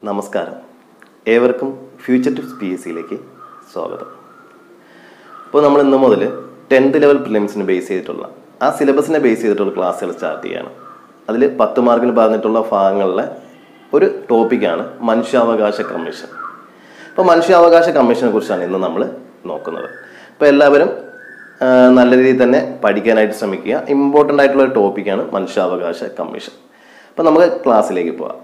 നമസ്കാരം ഏവർക്കും future tips P S സിയിലേക്ക് സ്വാഗതം അപ്പോൾ നമ്മൾ ഇന്ന് മുതൽ ടെൻത്ത് ലെവൽ പ്രിലിംസിന് ബേസ് ചെയ്തിട്ടുള്ള ആ സിലബസിനെ ബേസ് ചെയ്തിട്ടുള്ള ക്ലാസ്സുകൾ സ്റ്റാർട്ട് ചെയ്യാണ് അതിൽ പത്ത് മാർക്കിന് പറഞ്ഞിട്ടുള്ള ഭാഗങ്ങളിലെ ഒരു ടോപ്പിക്കാണ് മനുഷ്യാവകാശ കമ്മീഷൻ അപ്പോൾ മനുഷ്യാവകാശ കമ്മീഷനെ കുറിച്ചാണ് ഇന്ന് നമ്മൾ നോക്കുന്നത് അപ്പോൾ എല്ലാവരും ആ, നല്ല രീതിയിൽ തന്നെ പഠിക്കാനായിട്ട് ശ്രമിക്കുക ഇമ്പോർട്ടൻ്റ് ആയിട്ടുള്ള ഒരു ടോപ്പിക്കാണ് മനുഷ്യാവകാശ കമ്മീഷൻ അപ്പോൾ നമുക്ക് ക്ലാസ്സിലേക്ക് പോകാം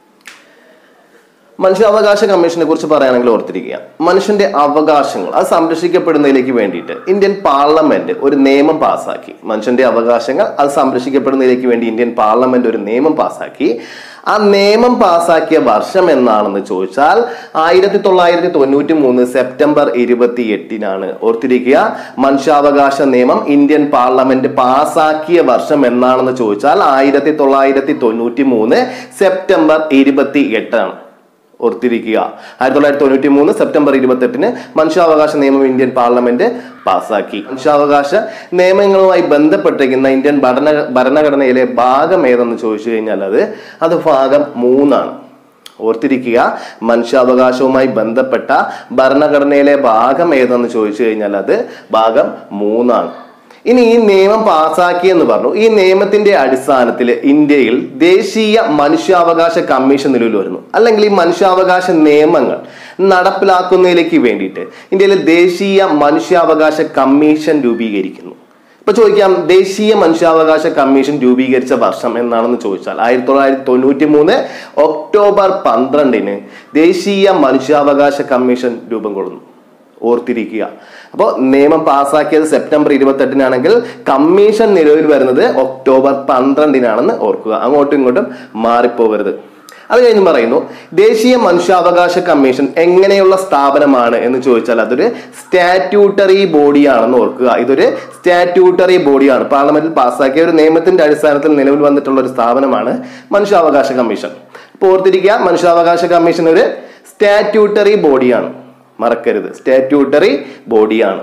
മനുഷ്യാവകാശ കമ്മീഷനെ കുറിച്ച് പറയുകയാണെങ്കിൽ ഓർത്തിരിക്കുക മനുഷ്യന്റെ അവകാശങ്ങൾ അത് സംരക്ഷിക്കപ്പെടുന്നതിലേക്ക് വേണ്ടിയിട്ട് ഇന്ത്യൻ പാർലമെന്റ് ഒരു നിയമം പാസാക്കി മനുഷ്യന്റെ അവകാശങ്ങൾ അത് സംരക്ഷിക്കപ്പെടുന്നതിലേക്ക് വേണ്ടി ഇന്ത്യൻ പാർലമെന്റ് ഒരു നിയമം പാസാക്കി ആ നിയമം പാസാക്കിയ വർഷം എന്നാണെന്ന് ചോദിച്ചാൽ ആയിരത്തി തൊള്ളായിരത്തി തൊണ്ണൂറ്റി മൂന്ന് സെപ്റ്റംബർ ഇരുപത്തി എട്ടിനാണ് ഓർത്തിരിക്കുക മനുഷ്യാവകാശ നിയമം ഇന്ത്യൻ പാർലമെന്റ് പാസാക്കിയ വർഷം എന്നാണെന്ന് ചോദിച്ചാൽ ആയിരത്തി തൊള്ളായിരത്തി തൊണ്ണൂറ്റി മൂന്ന് സെപ്റ്റംബർ ഇരുപത്തി എട്ടാണ് ഓർത്തിരിക്കുക ആയിരത്തി തൊള്ളായിരത്തി തൊണ്ണൂറ്റി മൂന്ന് സെപ്റ്റംബർ ഇരുപത്തെട്ടിന് മനുഷ്യാവകാശ നിയമം ഇന്ത്യൻ പാർലമെന്റ് പാസാക്കി മനുഷ്യാവകാശ നിയമങ്ങളുമായി ബന്ധപ്പെട്ടിരിക്കുന്ന ഇന്ത്യൻ ഭരണ ഭരണഘടനയിലെ ഭാഗം ഏതെന്ന് ചോദിച്ചു കഴിഞ്ഞാൽ അത് അത് ഭാഗം മൂന്നാണ് ഓർത്തിരിക്കുക മനുഷ്യാവകാശവുമായി ബന്ധപ്പെട്ട ഭരണഘടനയിലെ ഭാഗം ഏതെന്ന് ചോദിച്ചു കഴിഞ്ഞാൽ അത് ഭാഗം മൂന്നാണ് ഇനി ഈ നിയമം പാസാക്കിയെന്ന് പറഞ്ഞു ഈ നിയമത്തിന്റെ അടിസ്ഥാനത്തിൽ ഇന്ത്യയിൽ ദേശീയ മനുഷ്യാവകാശ കമ്മീഷൻ നിലവിൽ വരുന്നു അല്ലെങ്കിൽ ഈ മനുഷ്യാവകാശ നിയമങ്ങൾ നടപ്പിലാക്കുന്നതിലേക്ക് വേണ്ടിയിട്ട് ഇന്ത്യയിലെ ദേശീയ മനുഷ്യാവകാശ കമ്മീഷൻ രൂപീകരിക്കുന്നു ഇപ്പൊ ചോദിക്കാം ദേശീയ മനുഷ്യാവകാശ കമ്മീഷൻ രൂപീകരിച്ച വർഷം എന്നാണെന്ന് ചോദിച്ചാൽ ആയിരത്തി തൊള്ളായിരത്തി തൊണ്ണൂറ്റി മൂന്ന് ഒക്ടോബർ പന്ത്രണ്ടിന് ദേശീയ മനുഷ്യാവകാശ കമ്മീഷൻ രൂപം കൊള്ളുന്നു ഓർത്തിരിക്കുക അപ്പോൾ നിയമം പാസ്സാക്കിയത് സെപ്റ്റംബർ ഇരുപത്തെട്ടിനാണെങ്കിൽ കമ്മീഷൻ നിലവിൽ വരുന്നത് ഒക്ടോബർ പന്ത്രണ്ടിനാണെന്ന് ഓർക്കുക അങ്ങോട്ടും ഇങ്ങോട്ടും മാറിപ്പോകരുത് അത് കഴിഞ്ഞ് പറയുന്നു ദേശീയ മനുഷ്യാവകാശ കമ്മീഷൻ എങ്ങനെയുള്ള സ്ഥാപനമാണ് എന്ന് ചോദിച്ചാൽ അതൊരു സ്റ്റാറ്റ്യൂട്ടറി ബോഡിയാണെന്ന് ഓർക്കുക ഇതൊരു സ്റ്റാറ്റ്യൂട്ടറി ബോഡിയാണ് പാർലമെന്റിൽ പാസ്സാക്കിയ ഒരു നിയമത്തിന്റെ അടിസ്ഥാനത്തിൽ നിലവിൽ വന്നിട്ടുള്ള ഒരു സ്ഥാപനമാണ് മനുഷ്യാവകാശ കമ്മീഷൻ അപ്പോൾ ഓർത്തിരിക്കുക മനുഷ്യാവകാശ കമ്മീഷൻ ഒരു സ്റ്റാറ്റ്യൂട്ടറി ബോഡിയാണ് മറക്കരുത് സ്റ്റാറ്റ്യൂട്ടറി ബോഡിയാണ്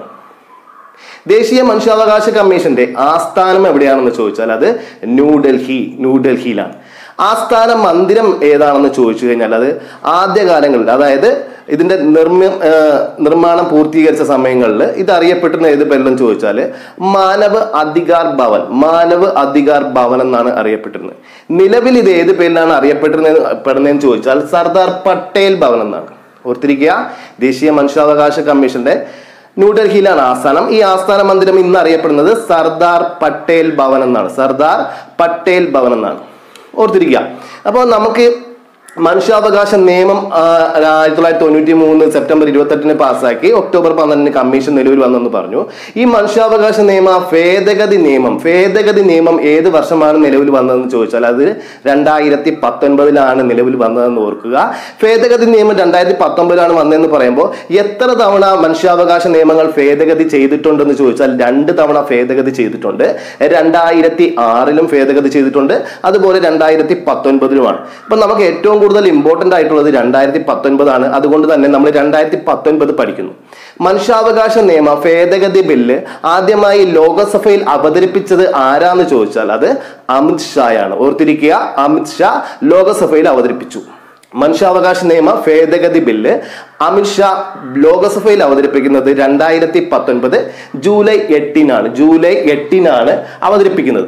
ദേശീയ മനുഷ്യാവകാശ കമ്മീഷന്റെ ആസ്ഥാനം എവിടെയാണെന്ന് ചോദിച്ചാൽ അത് ന്യൂഡൽഹി ന്യൂഡൽഹിയിലാണ് ആസ്ഥാന മന്ദിരം ഏതാണെന്ന് ചോദിച്ചു കഴിഞ്ഞാൽ അത് ആദ്യകാലങ്ങളിൽ അതായത് ഇതിന്റെ നിർമ്മ ആ, നിർമ്മാണം പൂർത്തീകരിച്ച സമയങ്ങളിൽ ഇത് അറിയപ്പെട്ടിരുന്ന ഏത് പേരിലും ചോദിച്ചാൽ മാനവ് അധികാർ ഭവൻ മാനവ് അധികാർ ഭവൻ എന്നാണ് അറിയപ്പെട്ടിരുന്നത് നിലവിൽ ഇത് ഏത് പേരിലാണ് അറിയപ്പെട്ടിരുന്നത് പെടുന്നതെന്ന് ചോദിച്ചാൽ സർദാർ പട്ടേൽ ഭവൻ എന്നാണ് ഓർത്തിരിക്കുക ദേശീയ മനുഷ്യാവകാശ കമ്മീഷന്റെ ന്യൂഡൽഹിയിലാണ് ആസ്ഥാനം ഈ ആസ്ഥാന മന്ദിരം ഇന്ന് അറിയപ്പെടുന്നത് സർദാർ പട്ടേൽ ഭവൻ എന്നാണ് സർദാർ പട്ടേൽ ഭവൻ എന്നാണ് ഓർത്തിരിക്കുക അപ്പോൾ നമുക്ക് മനുഷ്യാവകാശ നിയമം ആ, ആയിരത്തി തൊള്ളായിരത്തി തൊണ്ണൂറ്റി മൂന്ന് സെപ്റ്റംബർ ഇരുപത്തെട്ടിന് പാസ്സാക്കി ഒക്ടോബർ പന്ത്രണ്ടിന് കമ്മീഷൻ നിലവിൽ വന്നെന്ന് പറഞ്ഞു ഈ മനുഷ്യാവകാശ നിയമ ഭേദഗതി നിയമം ഭേദഗതി നിയമം ഏത് വർഷമാണ് നിലവിൽ വന്നതെന്ന് ചോദിച്ചാൽ അത് രണ്ടായിരത്തി പത്തൊൻപതിലാണ് നിലവിൽ വന്നതെന്ന് ഓർക്കുക ഭേദഗതി നിയമം രണ്ടായിരത്തി പത്തൊമ്പതിലാണ് വന്നതെന്ന് പറയുമ്പോൾ എത്ര തവണ മനുഷ്യാവകാശ നിയമങ്ങൾ ഭേദഗതി ചെയ്തിട്ടുണ്ടെന്ന് ചോദിച്ചാൽ രണ്ട് തവണ ഭേദഗതി ചെയ്തിട്ടുണ്ട് രണ്ടായിരത്തി ആറിലും ഭേദഗതി ചെയ്തിട്ടുണ്ട് അതുപോലെ രണ്ടായിരത്തി പത്തൊൻപതിലുമാണ് അപ്പൊ നമുക്ക് ഏറ്റവും കൂടുതൽ ഇമ്പോർട്ടന്റ് ആയിട്ടുള്ളത് രണ്ടായിരത്തി പത്തൊൻപതാണ് അതുകൊണ്ട് തന്നെ നമ്മൾ രണ്ടായിരത്തി പത്തൊൻപത് പഠിക്കുന്നു മനുഷ്യാവകാശ നിയമ ഭേദഗതി ബില്ല് ആദ്യമായി ലോകസഭയിൽ അവതരിപ്പിച്ചത് ആരാന്ന് ചോദിച്ചാൽ അത് അമിത് ഷായാണ് ഓർത്തിരിക്കുക അമിത് ഷാ ലോകസഭയിൽ അവതരിപ്പിച്ചു മനുഷ്യാവകാശ നിയമ ഭേദഗതി ബില്ല് അമിത്ഷാ ലോകസഭയിൽ അവതരിപ്പിക്കുന്നത് രണ്ടായിരത്തി പത്തൊൻപത് ജൂലൈ എട്ടിനാണ് ജൂലൈ എട്ടിനാണ് അവതരിപ്പിക്കുന്നത്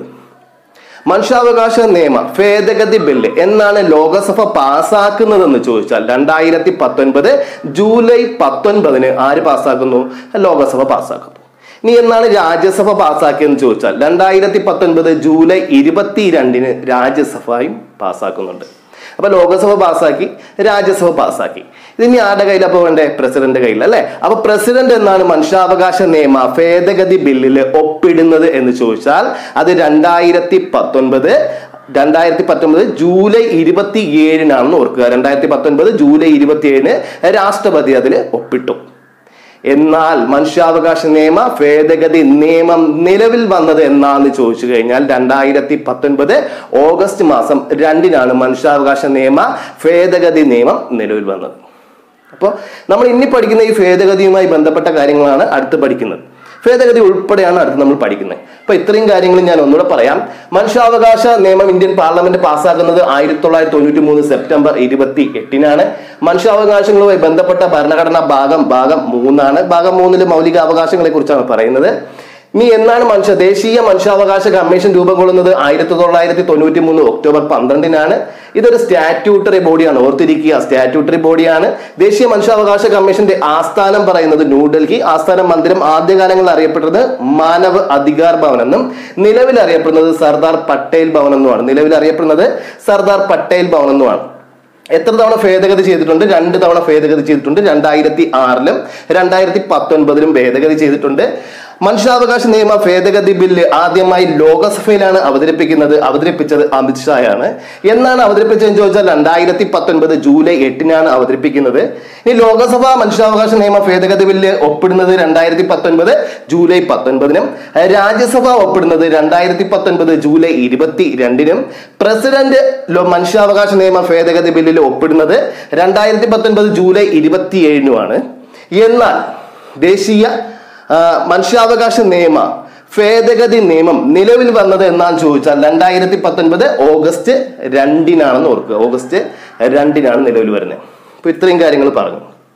മനുഷ്യാവകാശ നിയമ ഭേദഗതി ബില്ല് എന്നാണ് ലോകസഭ പാസ്സാക്കുന്നതെന്ന് ചോദിച്ചാൽ രണ്ടായിരത്തി പത്തൊൻപത് ജൂലൈ പത്തൊൻപതിന് ആര് പാസ്സാക്കുന്നു ലോകസഭ പാസ്സാക്കുന്നു ഇനി എന്നാണ് രാജ്യസഭ പാസ്സാക്കിയെന്ന് ചോദിച്ചാൽ രണ്ടായിരത്തി പത്തൊൻപത് ജൂലൈ ഇരുപത്തിരണ്ടിന് രാജ്യസഭയും പാസ്സാക്കുന്നുണ്ട് അപ്പൊ ലോകസഭ പാസ്സാക്കി രാജ്യസഭ പാസ്സാക്കി ഇതിനി ആരുടെ കയ്യിൽ അപ്പൊ വേണ്ടേ പ്രസിഡന്റ് കയ്യിൽ അല്ലെ അപ്പൊ പ്രസിഡന്റ് എന്നാണ് മനുഷ്യാവകാശ നിയമ ഭേദഗതി ബില്ലിൽ ഒപ്പിടുന്നത് എന്ന് ചോദിച്ചാൽ അത് രണ്ടായിരത്തി പത്തൊൻപത് രണ്ടായിരത്തി പത്തൊമ്പത് ജൂലൈ ഇരുപത്തി ഏഴിനാണെന്ന് ഓർക്കുക രണ്ടായിരത്തി പത്തൊൻപത് ജൂലൈ ഇരുപത്തി ഏഴിന് രാഷ്ട്രപതി അതിൽ ഒപ്പിട്ടു എന്നാൽ മനുഷ്യാവകാശ നിയമ ഭേദഗതി നിയമം നിലവിൽ വന്നത് എന്നാന്ന് ചോദിച്ചു കഴിഞ്ഞാൽ രണ്ടായിരത്തി പത്തൊൻപത് ഓഗസ്റ്റ് മാസം രണ്ടിനാണ് മനുഷ്യാവകാശ നിയമ ഭേദഗതി നിയമം നിലവിൽ വന്നത് അപ്പോൾ നമ്മൾ ഇനി പഠിക്കുന്ന ഈ ഭേദഗതിയുമായി ബന്ധപ്പെട്ട കാര്യങ്ങളാണ് അടുത്ത് പഠിക്കുന്നത് ഭേദഗതി ഉൾപ്പെടെയാണ് അടുത്ത് നമ്മൾ പഠിക്കുന്നത് അപ്പൊ ഇത്രയും കാര്യങ്ങൾ ഞാൻ ഒന്നുകൂടെ പറയാം മനുഷ്യാവകാശ നിയമം ഇന്ത്യൻ പാർലമെന്റ് പാസ്സാക്കുന്നത് ആയിരത്തി തൊള്ളായിരത്തി തൊണ്ണൂറ്റി മൂന്ന് സെപ്റ്റംബർ ഇരുപത്തി എട്ടിനാണ് മനുഷ്യാവകാശങ്ങളുമായി ബന്ധപ്പെട്ട ഭരണഘടനാ ഭാഗം ഭാഗം മൂന്നാണ് ഭാഗം മൂന്നില് മൗലിക അവകാശങ്ങളെ കുറിച്ചാണ് പറയുന്നത് ഇനി എന്നാണ് മനുഷ്യ ദേശീയ മനുഷ്യാവകാശ കമ്മീഷൻ രൂപം കൊള്ളുന്നത് ആയിരത്തി തൊള്ളായിരത്തി തൊണ്ണൂറ്റി മൂന്ന് ഒക്ടോബർ പന്ത്രണ്ടിനാണ് ഇതൊരു സ്റ്റാറ്റ്യൂട്ടറി ബോഡിയാണ് ഓർത്തിരിക്കുക സ്റ്റാറ്റ്യൂട്ടറി ബോഡിയാണ് ദേശീയ മനുഷ്യാവകാശ കമ്മീഷന്റെ ആസ്ഥാനം പറയുന്നത് ന്യൂഡൽഹി ആസ്ഥാന മന്ദിരം ആദ്യകാലങ്ങളിൽ അറിയപ്പെട്ടത് മാനവ് അധികാർ ഭവൻ എന്നും നിലവിൽ അറിയപ്പെടുന്നത് സർദാർ പട്ടേൽ ഭവൻ എന്നുമാണ് നിലവിൽ അറിയപ്പെടുന്നത് സർദാർ പട്ടേൽ ഭവൻ എന്നുമാണ് എത്ര തവണ ഭേദഗതി ചെയ്തിട്ടുണ്ട് രണ്ട് തവണ ഭേദഗതി ചെയ്തിട്ടുണ്ട് രണ്ടായിരത്തി ആറിലും രണ്ടായിരത്തി പത്തൊൻപതിലും ഭേദഗതി ചെയ്തിട്ടുണ്ട് മനുഷ്യാവകാശ നിയമ ഭേദഗതി ബില്ല് ആദ്യമായി ലോകസഭയിലാണ് അവതരിപ്പിക്കുന്നത് അവതരിപ്പിച്ചത് അമിത്ഷായാണ് എന്നാണ് അവതരിപ്പിച്ചതെന്ന് ചോദിച്ചാൽ രണ്ടായിരത്തി പത്തൊൻപത് ജൂലൈ എട്ടിനാണ് അവതരിപ്പിക്കുന്നത് ഇനി ലോകസഭ മനുഷ്യാവകാശ നിയമ ഭേദഗതി ബില്ല് ഒപ്പിടുന്നത് രണ്ടായിരത്തി പത്തൊൻപത് ജൂലൈ പത്തൊൻപതിനും രാജ്യസഭ ഒപ്പിടുന്നത് രണ്ടായിരത്തി പത്തൊൻപത് ജൂലൈ ഇരുപത്തി രണ്ടിനും പ്രസിഡന്റ് ലോ- മനുഷ്യാവകാശ നിയമ ഭേദഗതി ബില്ലിൽ ഒപ്പിടുന്നത് രണ്ടായിരത്തി പത്തൊൻപത് ജൂലൈ ഇരുപത്തിയേഴിനുമാണ് എന്നാൽ ദേശീയ ആ, മനുഷ്യാവകാശ നിയമ ഭേദഗതി നിയമം നിലവിൽ വന്നത് എന്നാന്ന് ചോദിച്ചാൽ രണ്ടായിരത്തി പത്തൊൻപത് ഓഗസ്റ്റ് രണ്ടിനാണെന്ന് ഓർക്കുക ഓഗസ്റ്റ് രണ്ടിനാണ് നിലവിൽ വരുന്നത് അപ്പൊ ഇത്രയും കാര്യങ്ങൾ പറഞ്ഞു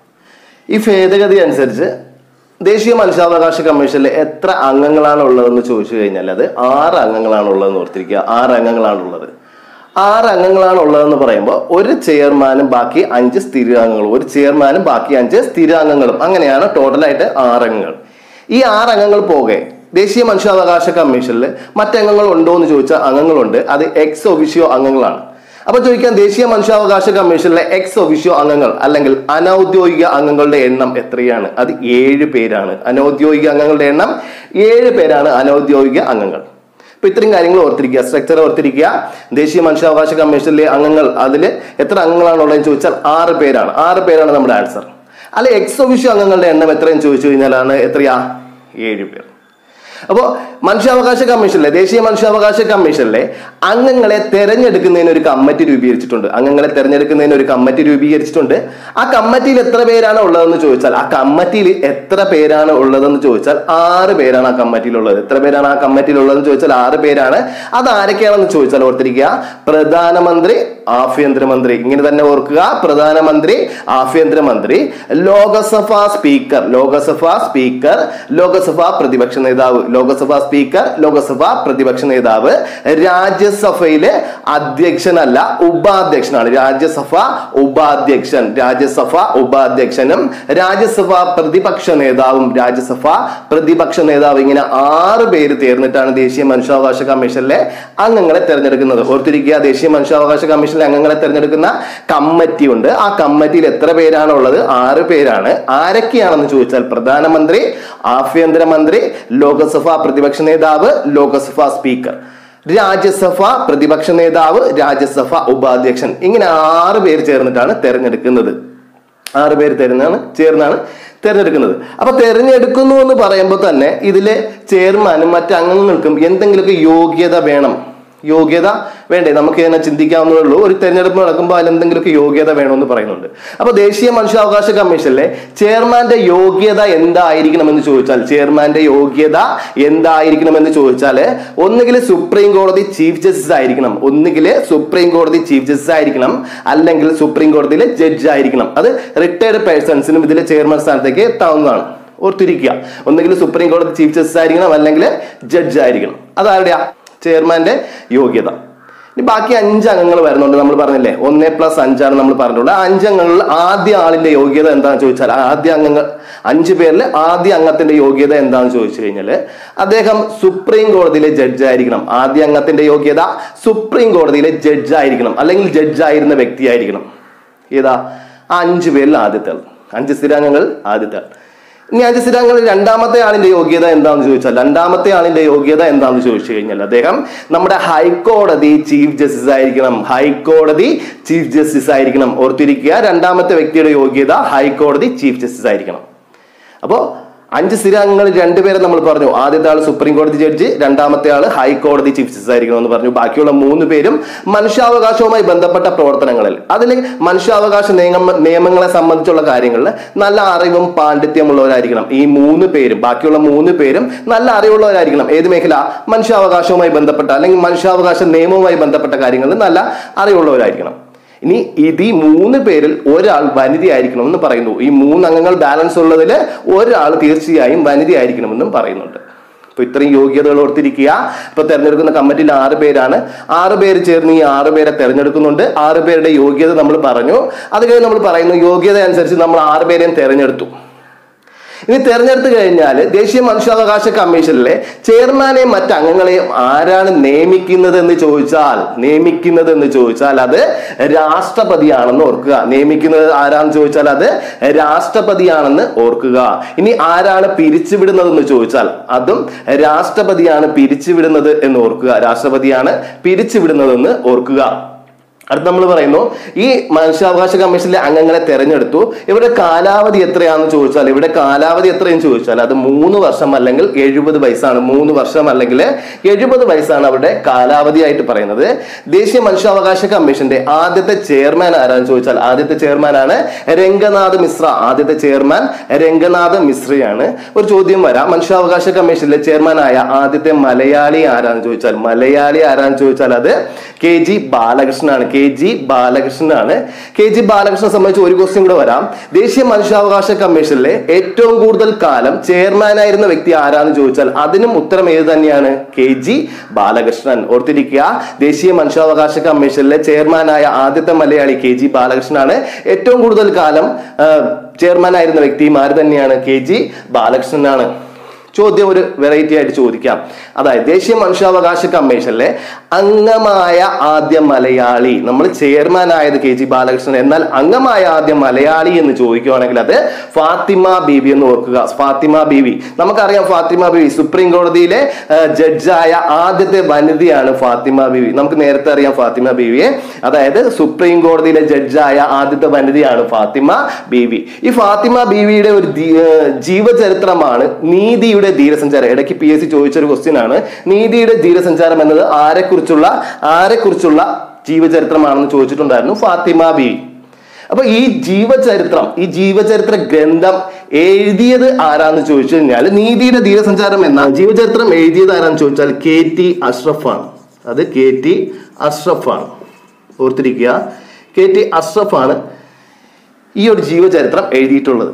ഈ ഭേദഗതി അനുസരിച്ച് ദേശീയ മനുഷ്യാവകാശ കമ്മീഷനിൽ എത്ര അംഗങ്ങളാണ് ഉള്ളതെന്ന് ചോദിച്ചു കഴിഞ്ഞാൽ അത് ആറ് അംഗങ്ങളാണ് ഉള്ളതെന്ന് ഓർത്തിരിക്കുക ആറ് അംഗങ്ങളാണ് ഉള്ളത് ആറ് അംഗങ്ങളാണ് ഉള്ളതെന്ന് പറയുമ്പോൾ ഒരു ചെയർമാനും ബാക്കി അഞ്ച് സ്ഥിരാംഗങ്ങളും ഒരു ചെയർമാനും ബാക്കി അഞ്ച് സ്ഥിരാംഗങ്ങളും അങ്ങനെയാണ് ടോട്ടലായിട്ട് ആറ് അംഗങ്ങൾ ഈ ആറ് അംഗങ്ങൾ പോകെ ദേശീയ മനുഷ്യാവകാശ കമ്മീഷനിൽ മറ്റംഗങ്ങൾ ഉണ്ടോ എന്ന് ചോദിച്ചാൽ അംഗങ്ങളുണ്ട് അത് എക്സ് ഒഫിഷ്യോ അംഗങ്ങളാണ് അപ്പൊ ചോദിക്കാം ദേശീയ മനുഷ്യാവകാശ കമ്മീഷനിലെ എക്സ് ഒഫിഷ്യോ അംഗങ്ങൾ അല്ലെങ്കിൽ അനൌദ്യോഗിക അംഗങ്ങളുടെ എണ്ണം എത്രയാണ് അത് ഏഴ് പേരാണ് അനൌദ്യോഗിക അംഗങ്ങളുടെ എണ്ണം ഏഴ് പേരാണ് അനൌദ്യോഗിക അംഗങ്ങൾ അപ്പൊ ഇത്രയും കാര്യങ്ങൾ ഓർത്തിരിക്കുക സ്ട്രക്ചർ ഓർത്തിരിക്കുക ദേശീയ മനുഷ്യാവകാശ കമ്മീഷനിലെ അംഗങ്ങൾ അതിൽ എത്ര അംഗങ്ങളാണ് ഉള്ളതെന്ന് ചോദിച്ചാൽ ആറ് പേരാണ് ആറ് പേരാണ് നമ്മുടെ ആൻസർ അല്ലെ എക്സ് ഒഫിഷ്യോ അംഗങ്ങളുടെ എണ്ണം എത്രയെന്ന് ചോദിച്ചു കഴിഞ്ഞാലാണ് എത്രയാ ഏഴ് പേർ അപ്പോൾ മനുഷ്യാവകാശ കമ്മീഷനിലെ ദേശീയ മനുഷ്യാവകാശ കമ്മീഷനിലെ അംഗങ്ങളെ തെരഞ്ഞെടുക്കുന്നതിന് ഒരു കമ്മിറ്റി രൂപീകരിച്ചിട്ടുണ്ട് അംഗങ്ങളെ തെരഞ്ഞെടുക്കുന്നതിന് ഒരു കമ്മിറ്റി രൂപീകരിച്ചിട്ടുണ്ട് ആ കമ്മിറ്റിയിൽ എത്ര പേരാണ് ഉള്ളതെന്ന് ചോദിച്ചാൽ ആ കമ്മിറ്റിയിൽ എത്ര പേരാണ് ഉള്ളതെന്ന് ചോദിച്ചാൽ ആറ് പേരാണ് ആ കമ്മിറ്റിയിൽ ഉള്ളത് എത്ര പേരാണ് ആ കമ്മിറ്റിയിൽ ഉള്ളതെന്ന് ചോദിച്ചാൽ ആറ് പേരാണ് അത് ആരൊക്കെയാണെന്ന് ചോദിച്ചാൽ ഓർത്തിരിക്കുക പ്രധാനമന്ത്രി ആഭ്യന്തരമന്ത്രി ഇങ്ങനെ തന്നെ ഓർക്കുക പ്രധാനമന്ത്രി ആഭ്യന്തരമന്ത്രി ലോകസഭാ സ്പീക്കർ ലോകസഭാ സ്പീക്കർ ലോകസഭാ പ്രതിപക്ഷ നേതാവ് ലോകസഭാ സ്പീക്കർ ലോകസഭാ പ്രതിപക്ഷ നേതാവ് രാജ്യസഭയിലെ അധ്യക്ഷനല്ല ഉപാധ്യക്ഷനാണ് രാജ്യസഭ ഉപാധ്യക്ഷൻ രാജ്യസഭ ഉപാധ്യക്ഷനും രാജ്യസഭ പ്രതിപക്ഷ നേതാവും രാജ്യസഭ പ്രതിപക്ഷ നേതാവ് ഇങ്ങനെ ആറ് പേര് ചേർന്നിട്ടാണ് ദേശീയ മനുഷ്യാവകാശ കമ്മീഷനിലെ അംഗങ്ങളെ തെരഞ്ഞെടുക്കുന്നത് ഓർത്തിരിക്കുക ദേശീയ മനുഷ്യാവകാശ കമ്മീഷനിലെ അംഗങ്ങളെ തെരഞ്ഞെടുക്കുന്ന കമ്മിറ്റി ഉണ്ട് ആ കമ്മിറ്റിയിൽ എത്ര പേരാണ് ഉള്ളത് ആറ് പേരാണ് ആരൊക്കെയാണെന്ന് ചോദിച്ചാൽ പ്രധാനമന്ത്രി ആഭ്യന്തരമന്ത്രി ലോകസഭാ പ്രതിപക്ഷ നേതാവ് ലോകസഭാ സ്പീക്കർ രാജ്യസഭ പ്രതിപക്ഷ നേതാവ് രാജ്യസഭ ഉപാധ്യക്ഷൻ ഇങ്ങനെ ആറ് പേര് ചേർന്നിട്ടാണ് തെരഞ്ഞെടുക്കുന്നത് ആറ് പേര് തരുന്നതാണ് ചേർന്നാണ് തെരഞ്ഞെടുക്കുന്നത് അപ്പൊ തെരഞ്ഞെടുക്കുന്നു എന്ന് പറയുമ്പോൾ തന്നെ ഇതിലെ ചെയർമാനും മറ്റ് അംഗങ്ങൾക്കും എന്തെങ്കിലുമൊക്കെ യോഗ്യത വേണം യോഗ്യത വേണ്ടേ നമുക്ക് ഇതിനെ ചിന്തിക്കാവുന്നതേ ഉള്ളൂ ഒരു തെരഞ്ഞെടുപ്പ് നടക്കുമ്പോൾ അതിൽ എന്തെങ്കിലുമൊക്കെ യോഗ്യത വേണമെന്ന് പറയുന്നുണ്ട് അപ്പൊ ദേശീയ മനുഷ്യാവകാശ കമ്മീഷനിലെ ചെയർമാന്റെ യോഗ്യത എന്തായിരിക്കണം എന്ന് ചോദിച്ചാൽ ചെയർമാന്റെ യോഗ്യത എന്തായിരിക്കണം എന്ന് ചോദിച്ചാൽ ഒന്നുകിൽ സുപ്രീം കോടതി ചീഫ് ജസ്റ്റിസ് ആയിരിക്കണം ഒന്നുകിൽ സുപ്രീം കോടതി ചീഫ് ജസ്റ്റിസ് ആയിരിക്കണം അല്ലെങ്കിൽ സുപ്രീം കോടതിയിലെ ജഡ്ജ് ആയിരിക്കണം അത് റിട്ടയർഡ് പേഴ്സൺസിനും ഇതിലെ ചെയർമാൻ സ്ഥാനത്തേക്ക് എത്താവുന്നതാണ് ഓർത്തിരിക്കുക ഒന്നുകിൽ സുപ്രീം കോടതി ചീഫ് ജസ്റ്റിസ് ആയിരിക്കണം അല്ലെങ്കിൽ ജഡ്ജ് ആയിരിക്കണം അതാരുടെയാ ചെയർമാന്റെ യോഗ്യത ഇനി ബാക്കി അഞ്ച് അംഗങ്ങൾ വരുന്നുണ്ട് നമ്മൾ പറഞ്ഞില്ലേ ഒന്നേ പ്ലസ് അഞ്ചാണ് നമ്മൾ പറഞ്ഞിട്ടുള്ളത് ആ അഞ്ച് അംഗങ്ങളിൽ ആദ്യ ആളിന്റെ യോഗ്യത എന്താണെന്ന് ചോദിച്ചാൽ ആദ്യ അംഗങ്ങൾ അഞ്ച് പേരിൽ ആദ്യ അംഗത്തിന്റെ യോഗ്യത എന്താണെന്ന് ചോദിച്ചു കഴിഞ്ഞാൽ അദ്ദേഹം സുപ്രീം കോടതിയിലെ ജഡ്ജ് ആയിരിക്കണം ആദ്യ അംഗത്തിന്റെ യോഗ്യത സുപ്രീം കോടതിയിലെ ജഡ്ജ് ആയിരിക്കണം അല്ലെങ്കിൽ ജഡ്ജ് ആയിരുന്ന വ്യക്തിയായിരിക്കണം ഏതാ ആ അഞ്ച് പേരിൽ ആദ്യത്തെ ആൾ അഞ്ച് സ്ഥിരാംഗങ്ങൾ ആദ്യത്തെ ആൾ ഇനി അഞ്ച് സ്ഥിരാംഗങ്ങളിൽ രണ്ടാമത്തെ ആളിന്റെ യോഗ്യത എന്താണെന്ന് ചോദിച്ചാൽ രണ്ടാമത്തെ ആളിന്റെ യോഗ്യത എന്താണെന്ന് ചോദിച്ചു കഴിഞ്ഞാൽ അദ്ദേഹം നമ്മുടെ ഹൈക്കോടതി ചീഫ് ജസ്റ്റിസ് ആയിരിക്കണം ഹൈക്കോടതി ചീഫ് ജസ്റ്റിസ് ആയിരിക്കണം ഓർത്തിരിക്കുക രണ്ടാമത്തെ വ്യക്തിയുടെ യോഗ്യത ഹൈക്കോടതി ചീഫ് ജസ്റ്റിസ് ആയിരിക്കണം അപ്പോൾ അഞ്ച് സ്ഥിര അംഗങ്ങൾ രണ്ടുപേരെ നമ്മൾ പറഞ്ഞു ആദ്യത്തെ ആൾ സുപ്രീം കോടതി ജഡ്ജി രണ്ടാമത്തെ ആള് ഹൈക്കോടതി ചീഫ് ജസ്റ്റിസ് ആയിരിക്കണം എന്ന് പറഞ്ഞു ബാക്കിയുള്ള മൂന്ന് പേരും മനുഷ്യാവകാശവുമായി ബന്ധപ്പെട്ട പ്രവർത്തനങ്ങളിൽ അതിൽ മനുഷ്യാവകാശ നിയമ നിയമങ്ങളെ സംബന്ധിച്ചുള്ള കാര്യങ്ങളിൽ നല്ല അറിവും പാണ്ഡിത്യമുള്ളവരായിരിക്കണം ഈ മൂന്ന് പേരും ബാക്കിയുള്ള മൂന്ന് പേരും നല്ല അറിവുള്ളവരായിരിക്കണം ഏത് മേഖല മനുഷ്യാവകാശവുമായി ബന്ധപ്പെട്ട അല്ലെങ്കിൽ മനുഷ്യാവകാശ നിയമവുമായി ബന്ധപ്പെട്ട കാര്യങ്ങളിൽ നല്ല അറിവുള്ളവരായിരിക്കണം ഇനി ഇത് ഈ മൂന്ന് പേരിൽ ഒരാൾ വനിതയായിരിക്കണം എന്ന് പറയുന്നു ഈ മൂന്ന് അംഗങ്ങൾ ബാലൻസ് ഉള്ളതിൽ ഒരാൾ തീർച്ചയായും വനിതയായിരിക്കണമെന്നും പറയുന്നുണ്ട് അപ്പൊ ഇത്രയും യോഗ്യതകൾ ഓർത്തിരിക്കുക ഇപ്പൊ തെരഞ്ഞെടുക്കുന്ന കമ്മിറ്റിയിൽ ആറ് പേരാണ് ആറ് പേര് ചേർന്ന് ഈ ആറ് പേരെ തെരഞ്ഞെടുക്കുന്നുണ്ട് ആറ് പേരുടെ യോഗ്യത നമ്മൾ പറഞ്ഞു അത് കഴിഞ്ഞ് നമ്മൾ പറയുന്നു യോഗ്യത അനുസരിച്ച് നമ്മൾ ആറ് പേരെയും തെരഞ്ഞെടുത്തു ഇനി തെരഞ്ഞെടുത്ത് കഴിഞ്ഞാൽ ദേശീയ മനുഷ്യാവകാശ കമ്മീഷനിലെ ചെയർമാനെയും മറ്റ് അംഗങ്ങളെയും ആരാണ് നിയമിക്കുന്നത് എന്ന് ചോദിച്ചാൽ നിയമിക്കുന്നത് എന്ന് ചോദിച്ചാൽ അത് രാഷ്ട്രപതിയാണെന്ന് ഓർക്കുക നിയമിക്കുന്നത് ആരാണെന്ന് ചോദിച്ചാൽ അത് രാഷ്ട്രപതിയാണെന്ന് ഓർക്കുക ഇനി ആരാണ് പിരിച്ചുവിടുന്നതെന്ന് ചോദിച്ചാൽ അതും രാഷ്ട്രപതിയാണ് പിരിച്ചുവിടുന്നത് എന്ന് ഓർക്കുക രാഷ്ട്രപതിയാണ് പിരിച്ചുവിടുന്നതെന്ന് ഓർക്കുക അടുത്ത് നമ്മൾ പറയുന്നു ഈ മനുഷ്യാവകാശ കമ്മീഷനിലെ അംഗങ്ങളെ തെരഞ്ഞെടുത്തു ഇവരുടെ കാലാവധി എത്രയാണെന്ന് ചോദിച്ചാൽ ഇവിടെ കാലാവധി എത്രയെന്ന് ചോദിച്ചാൽ അത് മൂന്ന് വർഷം അല്ലെങ്കിൽ എഴുപത് വയസ്സാണ് മൂന്ന് വർഷം അല്ലെങ്കിൽ എഴുപത് വയസ്സാണ് അവരുടെ കാലാവധിയായിട്ട് പറയുന്നത് ദേശീയ മനുഷ്യാവകാശ കമ്മീഷന്റെ ആദ്യത്തെ ചെയർമാൻ ആരാന്ന് ചോദിച്ചാൽ ആദ്യത്തെ ചെയർമാനാണ് രംഗനാഥ് മിശ്ര ആദ്യത്തെ ചെയർമാൻ രംഗനാഥ് മിശ്രയാണ് ഒരു ചോദ്യം വരാം മനുഷ്യാവകാശ കമ്മീഷനിലെ ചെയർമാനായ ആദ്യത്തെ മലയാളി ആരാന്ന് ചോദിച്ചാൽ മലയാളി ആരാന്ന് ചോദിച്ചാൽ അത് കെ ജി ബാലകൃഷ്ണനാണ് കെ ജി ബാലകൃഷ്ണനാണ് കെ ജി ബാലകൃഷ്ണനെ സംബന്ധിച്ച് ഒരു ക്വസ്റ്റ്യൻ കൂടെ വരാം ദേശീയ മനുഷ്യാവകാശ കമ്മീഷനിലെ ഏറ്റവും കൂടുതൽ കാലം ചെയർമാനായിരുന്ന വ്യക്തി ആരാന്ന് ചോദിച്ചാൽ അതിനും ഉത്തരം ഏത് തന്നെയാണ് കെ ജി ബാലകൃഷ്ണൻ ഓർത്തിരിക്കുക ദേശീയ മനുഷ്യാവകാശ കമ്മീഷനിലെ ചെയർമാനായ ആദ്യത്തെ മലയാളി കെ ജി ബാലകൃഷ്ണനാണ് ഏറ്റവും കൂടുതൽ കാലം ചെയർമാനായിരുന്ന വ്യക്തിയും ആര് തന്നെയാണ് കെ ജി ബാലകൃഷ്ണനാണ് ചോദ്യം ഒരു വെറൈറ്റി ആയിട്ട് ചോദിക്കാം അതായത് ദേശീയ മനുഷ്യാവകാശ കമ്മീഷനിലെ അംഗമായ ആദ്യ മലയാളി നമ്മൾ ചെയർമാൻ ആയത് കെ ജി ബാലകൃഷ്ണൻ എന്നാൽ അംഗമായ ആദ്യ മലയാളി എന്ന് ചോദിക്കുകയാണെങ്കിൽ അത് ഫാത്തിമ ബീവി എന്ന് ഓർക്കുക ഫാത്തിമ ബീവി നമുക്കറിയാം ഫാത്തിമ ബീവി സുപ്രീം കോടതിയിലെ ജഡ്ജായ ആദ്യത്തെ വനിതയാണ് ഫാത്തിമ ബീവി നമുക്ക് നേരത്തെ അറിയാം ഫാത്തിമ ബീവിയെ അതായത് സുപ്രീം കോടതിയിലെ ജഡ്ജായ ആദ്യത്തെ വനിതയാണ് ഫാത്തിമ ബീവി ഈ ഫാത്തിമ ബീവിയുടെ ഒരു ദീ- ഏർ ജീവചരിത്രമാണ് നീതിയുടെ ധീരസഞ്ചാരം ഇടയ്ക്ക് പി എസ് സി ചോദിച്ചൊരു ക്വസ്റ്റ്യൻ ആണ് നീതിയുടെ ധീരസഞ്ചാരം എന്നത് ആരെക്കുറിച്ചുള്ള ആരെക്കുറിച്ചുള്ള ജീവചരിത്രമാണെന്ന് ചോദിച്ചിട്ടുണ്ടായിരുന്നു ഫാത്തിമ ബീവി അപ്പൊ ഈ ജീവചരിത്രം ഈ ജീവചരിത്ര ഗ്രന്ഥം എഴുതിയത് ആരാന്ന് ചോദിച്ചു കഴിഞ്ഞാൽ നീതിയുടെ ധീരസഞ്ചാരം എന്ന ജീവചരിത്രം എഴുതിയത് ആരാന്ന് ചോദിച്ചാൽ കെ ടി അഷ്റഫാണ് അത് കെ ടി അഷ്റഫാണ് ഓർത്തിരിക്കുക കെ ടി അഷ്റഫാണ് ഈ ഒരു ജീവചരിത്രം എഴുതിയിട്ടുള്ളത്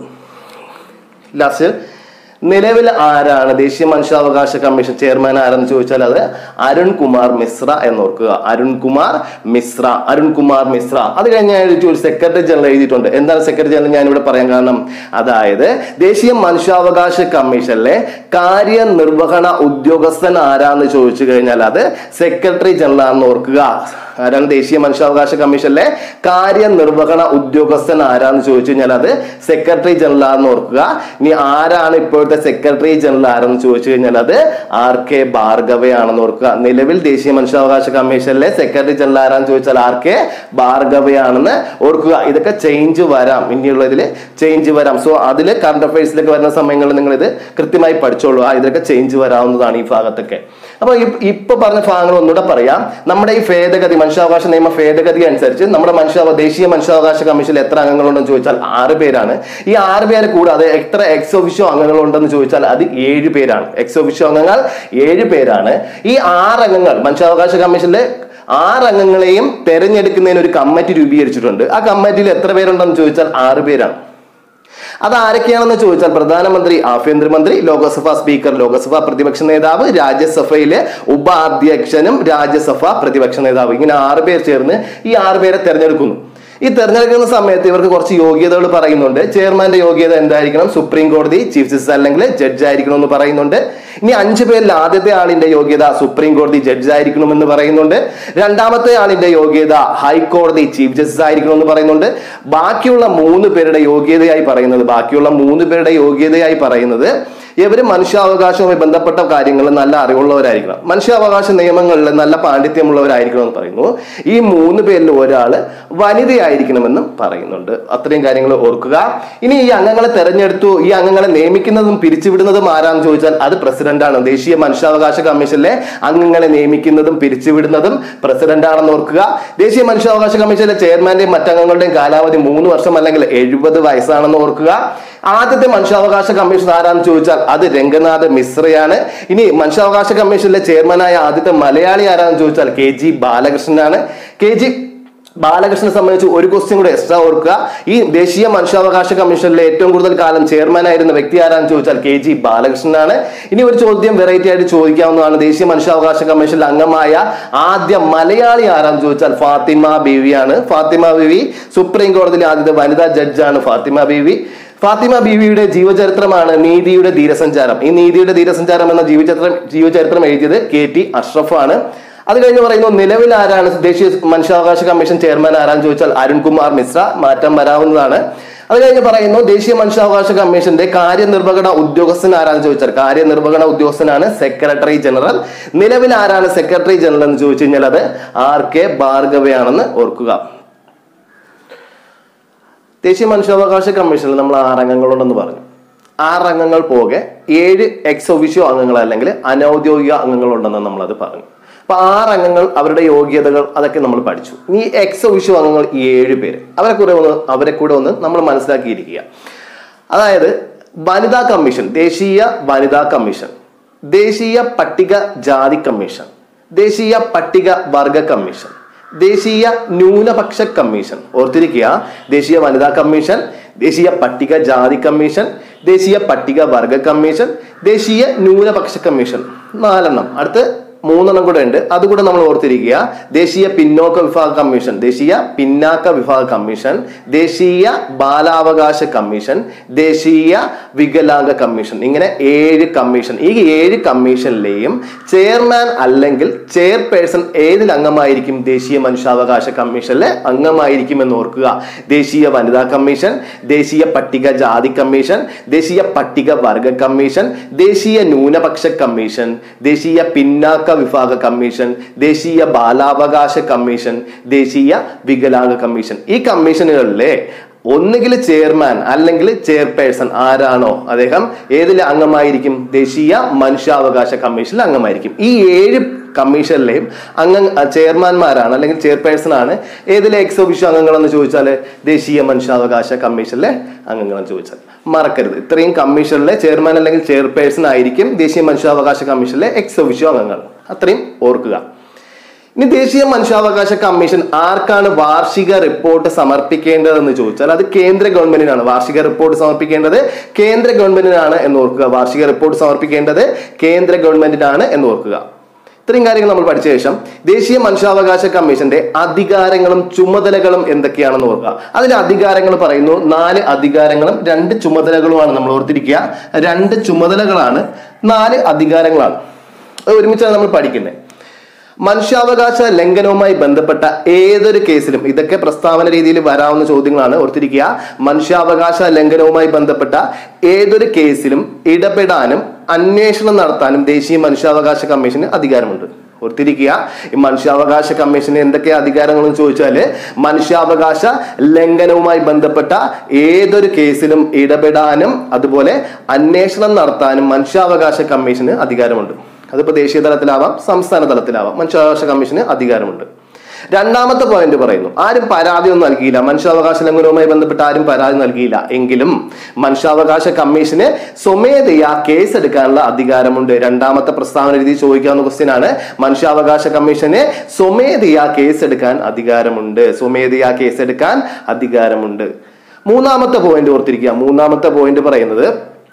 ലാസ്റ്റ് നിലവിൽ ആരാണ് ദേശീയ മനുഷ്യാവകാശ കമ്മീഷൻ ചെയർമാൻ ആരെന്ന് ചോദിച്ചാൽ അത് അരുൺ കുമാർ മിശ്ര എന്ന് ഓർക്കുക അരുൺ കുമാർ മിശ്ര അരുൺ കുമാർ മിശ്ര അത് കഴിഞ്ഞ് ഞാൻ എഴുതിയിട്ട് ഒരു സെക്രട്ടറി ജനറൽ എഴുതിയിട്ടുണ്ട് എന്താണ് സെക്രട്ടറി ജനറൽ ഞാൻ ഇവിടെ പറയാൻ കാരണം അതായത് ദേശീയ മനുഷ്യാവകാശ കമ്മീഷനിലെ കാര്യനിർവഹണ ഉദ്യോഗസ്ഥൻ ആരാന്ന് ചോദിച്ചു കഴിഞ്ഞാൽ അത് സെക്രട്ടറി ജനറൽ ആണെന്ന് ഓർക്കുക ആരാണ് ദേശീയ മനുഷ്യാവകാശ കമ്മീഷനിലെ കാര്യനിർവഹണ ഉദ്യോഗസ്ഥൻ ആരാന്ന് ചോദിച്ചു കഴിഞ്ഞാൽ അത് സെക്രട്ടറി ജനറൽ ആണെന്ന് ഓർക്കുക ഇനി ആരാണ് ഇപ്പോഴത്തെ സെക്രട്ടറി ജനറൽ ആരെന്ന് ചോദിച്ചു കഴിഞ്ഞാൽ അത് ആർ കെ ഭാർഗവയാണെന്ന് ഓർക്കുക നിലവിൽ ദേശീയ മനുഷ്യാവകാശ കമ്മീഷനിലെ സെക്രട്ടറി ജനറൽ ആരാന്ന് ചോദിച്ചാൽ ആർ കെ ഭാർഗവയാണെന്ന് ഓർക്കുക ഇതൊക്കെ ചേഞ്ച് വരാം ഇനിയുള്ളതിൽ ചേഞ്ച് വരാം സോ അതിൽ കറണ്ട് അഫയേഴ്സിലൊക്കെ വരുന്ന സമയങ്ങളിൽ നിങ്ങൾ ഇത് കൃത്യമായി പഠിച്ചോളൂ ആ ഇതൊക്കെ ചേഞ്ച് വരാവുന്നതാണ് ഈ ഭാഗത്തൊക്കെ അപ്പൊ ഇ- ഇപ്പൊ പറഞ്ഞ ഭാഗങ്ങൾ ഒന്നുകൂടെ പറയാം നമ്മുടെ ഈ ഭേദഗതി മനുഷ്യാവകാശ നിയമ ഭേദഗതി അനുസരിച്ച് നമ്മുടെ മനുഷ്യ ദേശീയ മനുഷ്യാവകാശ കമ്മീഷനിൽ എത്ര അംഗങ്ങളുണ്ടെന്ന് ചോദിച്ചാൽ ആറ് പേരാണ് ഈ ആറ് പേരെ കൂടാതെ എത്ര എക്സ് ഒഫിഷ്യോ അംഗങ്ങളുണ്ടെന്ന് ചോദിച്ചാൽ അത് ഏഴ് പേരാണ് എക്സ് ഒഫിഷ്യോ അംഗങ്ങൾ ഏഴ് പേരാണ് ഈ ആറ് അംഗങ്ങൾ മനുഷ്യാവകാശ കമ്മീഷനിലെ ആറ് അംഗങ്ങളെയും തെരഞ്ഞെടുക്കുന്നതിന് ഒരു കമ്മിറ്റി രൂപീകരിച്ചിട്ടുണ്ട് ആ കമ്മിറ്റിയിൽ എത്ര പേരുണ്ടെന്ന് ചോദിച്ചാൽ ആറ് പേരാണ് അത് ആരൊക്കെയാണെന്ന് ചോദിച്ചാൽ പ്രധാനമന്ത്രി ആഭ്യന്തരമന്ത്രി ലോക്സഭാ സ്പീക്കർ ലോക്സഭാ പ്രതിപക്ഷ നേതാവ് രാജ്യസഭയിലെ ഉപാധ്യക്ഷനും രാജ്യസഭ പ്രതിപക്ഷ നേതാവ് ഇങ്ങനെ ആറ് പേർ ചേർന്ന് ഈ ആറ് പേരെ തെരഞ്ഞെടുക്കുന്നു ഈ തെരഞ്ഞെടുക്കുന്ന സമയത്ത് ഇവർക്ക് കുറച്ച് യോഗ്യതകൾ പറയുന്നുണ്ട് ചെയർമാന്റെ യോഗ്യത എന്തായിരിക്കണം സുപ്രീം കോടതി ചീഫ് ജസ്റ്റിസ് അല്ലെങ്കിൽ ജഡ്ജ് ആയിരിക്കണം എന്ന് പറയുന്നുണ്ട് ഇനി അഞ്ചു പേരിൽ ആദ്യത്തെ ആളിന്റെ യോഗ്യത സുപ്രീം കോടതി ജഡ്ജ് ആയിരിക്കണം എന്ന് പറയുന്നുണ്ട് രണ്ടാമത്തെ ആളിന്റെ യോഗ്യത ഹൈക്കോടതി ചീഫ് ജസ്റ്റിസ് ആയിരിക്കണം എന്ന് പറയുന്നുണ്ട് ബാക്കിയുള്ള മൂന്ന് പേരുടെ യോഗ്യതയായി പറയുന്നത് ബാക്കിയുള്ള മൂന്ന് പേരുടെ യോഗ്യതയായി പറയുന്നത് ഇവര് മനുഷ്യാവകാശവുമായി ബന്ധപ്പെട്ട കാര്യങ്ങളിൽ നല്ല അറിവുള്ളവരായിരിക്കണം മനുഷ്യാവകാശ നിയമങ്ങളിൽ നല്ല പാണ്ഡിത്യമുള്ളവരായിരിക്കണം എന്ന് പറയുന്നു ഈ മൂന്ന് പേരിൽ ഒരാള് വനിതയായിരിക്കണമെന്നും പറയുന്നുണ്ട് അത്രയും കാര്യങ്ങൾ ഓർക്കുക ഇനി ഈ അംഗങ്ങളെ തെരഞ്ഞെടുത്തു ഈ അംഗങ്ങളെ നിയമിക്കുന്നതും പിരിച്ചുവിടുന്നതും ആരാന്ന് ചോദിച്ചാൽ അത് പ്രസിഡന്റാണ് ദേശീയ മനുഷ്യാവകാശ കമ്മീഷനിലെ അംഗങ്ങളെ നിയമിക്കുന്നതും പിരിച്ചുവിടുന്നതും പ്രസിഡന്റ് ആണെന്ന് ഓർക്കുക ദേശീയ മനുഷ്യാവകാശ കമ്മീഷനിലെ ചെയർമാന്റെയും മറ്റംഗങ്ങളുടെയും കാലാവധി മൂന്ന് വർഷം അല്ലെങ്കിൽ എഴുപത് വയസ്സാണെന്ന് ഓർക്കുക ആദ്യത്തെ മനുഷ്യാവകാശ കമ്മീഷൻ ആരാന്ന് ചോദിച്ചാൽ അത് രംഗനാഥ് മിശ്രയാണ് ഇനി മനുഷ്യാവകാശ കമ്മീഷനിലെ ചെയർമാനായ ആദ്യത്തെ മലയാളി ആരാന്ന് ചോദിച്ചാൽ കെ ജി ബാലകൃഷ്ണനാണ് കെ ജി ബാലകൃഷ്ണനെ സംബന്ധിച്ച് ഒരു ക്വസ്റ്റ്യൻ കൂടെ എക്സ്ട്രാ ഓർക്കുക ഈ ദേശീയ മനുഷ്യാവകാശ കമ്മീഷനിലെ ഏറ്റവും കൂടുതൽ കാലം ചെയർമാൻ ആയിരുന്ന വ്യക്തി ആരാന്ന് ചോദിച്ചാൽ കെ ജി ബാലകൃഷ്ണനാണ് ഇനി ഒരു ചോദ്യം വെറൈറ്റി ആയിട്ട് ചോദിക്കാവുന്നതാണ് ദേശീയ മനുഷ്യാവകാശ കമ്മീഷനിൽ അംഗമായ ആദ്യ മലയാളി ആരാന്ന് ചോദിച്ചാൽ ഫാത്തിമ ബീവിയാണ് ഫാത്തിമ ബീവി സുപ്രീം കോടതിയിലെ ആദ്യത്തെ വനിതാ ജഡ്ജാണ് ഫാത്തിമ ബീവി ഫാത്തിമ ബീവിയുടെ ജീവചരിത്രമാണ് നീതിയുടെ ധീരസഞ്ചാരം ഈ നീതിയുടെ ധീരസഞ്ചാരം എന്ന ജീവചരിത്രം ജീവചരിത്രം എഴുതിയത് കെ ടി അഷ്റഫ് ആണ് അത് കഴിഞ്ഞ് പറയുന്നു നിലവിൽ ആരാണ് ദേശീയ മനുഷ്യാവകാശ കമ്മീഷൻ ചെയർമാൻ ആരാന്ന് ചോദിച്ചാൽ അരുൺകുമാർ മിശ്ര മാറ്റം വരാവുന്നതാണ് അത് കഴിഞ്ഞ് പറയുന്നു ദേശീയ മനുഷ്യാവകാശ കമ്മീഷന്റെ കാര്യനിർവഹണ ഉദ്യോഗസ്ഥൻ ആരാന്ന് ചോദിച്ചാൽ കാര്യനിർവഹണ ഉദ്യോഗസ്ഥനാണ് സെക്രട്ടറി ജനറൽ നിലവിൽ ആരാണ് സെക്രട്ടറി ജനറൽ എന്ന് ചോദിച്ചു കഴിഞ്ഞാൽ അത് ആർ കെ ഭാർഗവയാണെന്ന് ഓർക്കുക ദേശീയ മനുഷ്യാവകാശ കമ്മീഷനിൽ നമ്മൾ ആറ് അംഗങ്ങളുണ്ടെന്ന് പറഞ്ഞു ആറ് അംഗങ്ങൾ പോകെ ഏഴ് എക്സ് ഒഫീഷ്യോ അംഗങ്ങൾ അല്ലെങ്കിൽ അനൗദ്യോഗിക അംഗങ്ങളുണ്ടെന്ന് നമ്മളത് പറഞ്ഞു അപ്പൊ ആറ് അംഗങ്ങൾ അവരുടെ യോഗ്യതകൾ അതൊക്കെ നമ്മൾ പഠിച്ചു ഈ എക്സ് ഒഫീഷ്യോ അംഗങ്ങൾ ഏഴ് പേര് അവരെ കൂടെ ഒന്ന് അവരെ കൂടെ ഒന്ന് നമ്മൾ മനസ്സിലാക്കിയിരിക്കുക അതായത് വനിതാ കമ്മീഷൻ ദേശീയ വനിതാ കമ്മീഷൻ ദേശീയ പട്ടിക ജാതി കമ്മീഷൻ ദേശീയ പട്ടിക വർഗ കമ്മീഷൻ ദേശീയ ന്യൂനപക്ഷ കമ്മീഷൻ ഓർത്തിരിക്കുക ദേശീയ വനിതാ കമ്മീഷൻ ദേശീയ പട്ടിക ജാതി കമ്മീഷൻ ദേശീയ പട്ടിക വർഗ കമ്മീഷൻ ദേശീയ ന്യൂനപക്ഷ കമ്മീഷൻ നാലെണ്ണം അടുത്ത് മൂന്നെണ്ണം കൂടെ ഉണ്ട് അതുകൂടെ നമ്മൾ ഓർത്തിരിക്കുക ദേശീയ പിന്നോക്ക വിഭാഗ കമ്മീഷൻ ദേശീയ പിന്നാക്ക വിഭാഗ കമ്മീഷൻ ദേശീയ ബാലാവകാശ കമ്മീഷൻ ദേശീയ വികലാംഗ കമ്മീഷൻ ഇങ്ങനെ ഏഴ് കമ്മീഷൻ ഈ ഏഴ് കമ്മീഷനിലെയും ചെയർമാൻ അല്ലെങ്കിൽ ചെയർപേഴ്സൺ ഏതിൽ അംഗമായിരിക്കും ദേശീയ മനുഷ്യാവകാശ കമ്മീഷനിലെ അംഗമായിരിക്കും എന്ന് ഓർക്കുക ദേശീയ വനിതാ കമ്മീഷൻ ദേശീയ പട്ടിക ജാതി കമ്മീഷൻ ദേശീയ പട്ടിക വർഗ കമ്മീഷൻ ദേശീയ ന്യൂനപക്ഷ കമ്മീഷൻ ദേശീയ പിന്നാക്ക വിഭാഗ കമ്മീഷൻ ദേശീയ ബാലാവകാശ കമ്മീഷൻ ദേശീയ വികലാംഗ കമ്മീഷൻ ഈ കമ്മീഷനുകളിലെ ഒന്നുകിൽ ചെയർമാൻ അല്ലെങ്കിൽ ചെയർപേഴ്സൺ ആരാണോ അദ്ദേഹം ഏതിലെ അംഗമായിരിക്കും ദേശീയ മനുഷ്യാവകാശ കമ്മീഷനിൽ അംഗമായിരിക്കും ഈ ഏഴ് കമ്മീഷനിലെയും അംഗ ചെയർമാൻമാരാണ് അല്ലെങ്കിൽ ചെയർപേഴ്സൺ ആണ് ഏതിലെ എക്സ് ഒഫീഷ്യോ അംഗങ്ങളെന്ന് ചോദിച്ചാൽ ദേശീയ മനുഷ്യാവകാശ കമ്മീഷനിലെ അംഗങ്ങളെന്ന് ചോദിച്ചാൽ മറക്കരുത് ഇത്രയും കമ്മീഷനിലെ ചെയർമാൻ അല്ലെങ്കിൽ ചെയർപേഴ്സൺ ആയിരിക്കും ദേശീയ മനുഷ്യാവകാശ കമ്മീഷനിലെ എക്സ് ഒഫീഷ്യോ അംഗങ്ങൾ അത്രയും ഓർക്കുക ഇനി ദേശീയ മനുഷ്യാവകാശ കമ്മീഷൻ ആർക്കാണ് വാർഷിക റിപ്പോർട്ട് സമർപ്പിക്കേണ്ടതെന്ന് ചോദിച്ചാൽ അത് കേന്ദ്ര ഗവൺമെന്റിനാണ് വാർഷിക റിപ്പോർട്ട് സമർപ്പിക്കേണ്ടത് കേന്ദ്ര ഗവൺമെന്റിനാണ് എന്ന് ഓർക്കുക വാർഷിക റിപ്പോർട്ട് സമർപ്പിക്കേണ്ടത് കേന്ദ്ര ഗവൺമെന്റിനാണ് എന്ന് ഓർക്കുക ഇത്രയും കാര്യങ്ങൾ നമ്മൾ പഠിച്ച ശേഷം ദേശീയ മനുഷ്യാവകാശ കമ്മീഷന്റെ അധികാരങ്ങളും ചുമതലകളും എന്തൊക്കെയാണെന്ന് ഓർക്കുക അതിലെ അധികാരങ്ങൾ പറയുന്നു നാല് അധികാരങ്ങളും രണ്ട് ചുമതലകളുമാണ് നമ്മൾ ഓർത്തിരിക്കുക രണ്ട് ചുമതലകളാണ് നാല് അധികാരങ്ങളാണ് അത് ഒരുമിച്ചാണ് നമ്മൾ പഠിക്കുന്നത് മനുഷ്യാവകാശ ലംഘനവുമായി ബന്ധപ്പെട്ട ഏതൊരു കേസിലും ഇതൊക്കെ പ്രസ്താവന രീതിയിൽ വരാവുന്ന ചോദ്യങ്ങളാണ് ഓർത്തിരിക്കുക മനുഷ്യാവകാശ ലംഘനവുമായി ബന്ധപ്പെട്ട ഏതൊരു കേസിലും ഇടപെടാനും അന്വേഷണം നടത്താനും ദേശീയ മനുഷ്യാവകാശ കമ്മീഷന് അധികാരമുണ്ട് ഓർത്തിരിക്കുക ഈ മനുഷ്യാവകാശ കമ്മീഷന് എന്തൊക്കെ അധികാരങ്ങളെന്ന് ചോദിച്ചാല് മനുഷ്യാവകാശ ലംഘനവുമായി ബന്ധപ്പെട്ട ഏതൊരു കേസിലും ഇടപെടാനും അതുപോലെ അന്വേഷണം നടത്താനും മനുഷ്യാവകാശ കമ്മീഷന് അധികാരമുണ്ട് അതിപ്പോ ദേശീയ തലത്തിലാവാം സംസ്ഥാന തലത്തിലാവാം മനുഷ്യാവകാശ കമ്മീഷന് അധികാരമുണ്ട് രണ്ടാമത്തെ പോയിന്റ് പറയുന്നു ആരും പരാതി ഒന്നും നൽകിയില്ല മനുഷ്യാവകാശ ലംഘനവുമായി ബന്ധപ്പെട്ട് ആരും പരാതി നൽകിയില്ല എങ്കിലും മനുഷ്യാവകാശ കമ്മീഷന് സ്വമേധയാ കേസ് എടുക്കാനുള്ള അധികാരമുണ്ട് രണ്ടാമത്തെ പ്രസ്താവന രീതി ചോദിക്കാവുന്ന ക്വസ്റ്റ്യൻ ആണ് മനുഷ്യാവകാശ കമ്മീഷന് സ്വമേധയാ കേസ് എടുക്കാൻ അധികാരമുണ്ട് സ്വമേധയാ കേസ് എടുക്കാൻ അധികാരമുണ്ട് മൂന്നാമത്തെ പോയിന്റ് ഓർത്തിരിക്കുക മൂന്നാമത്തെ പോയിന്റ് പറയുന്നത്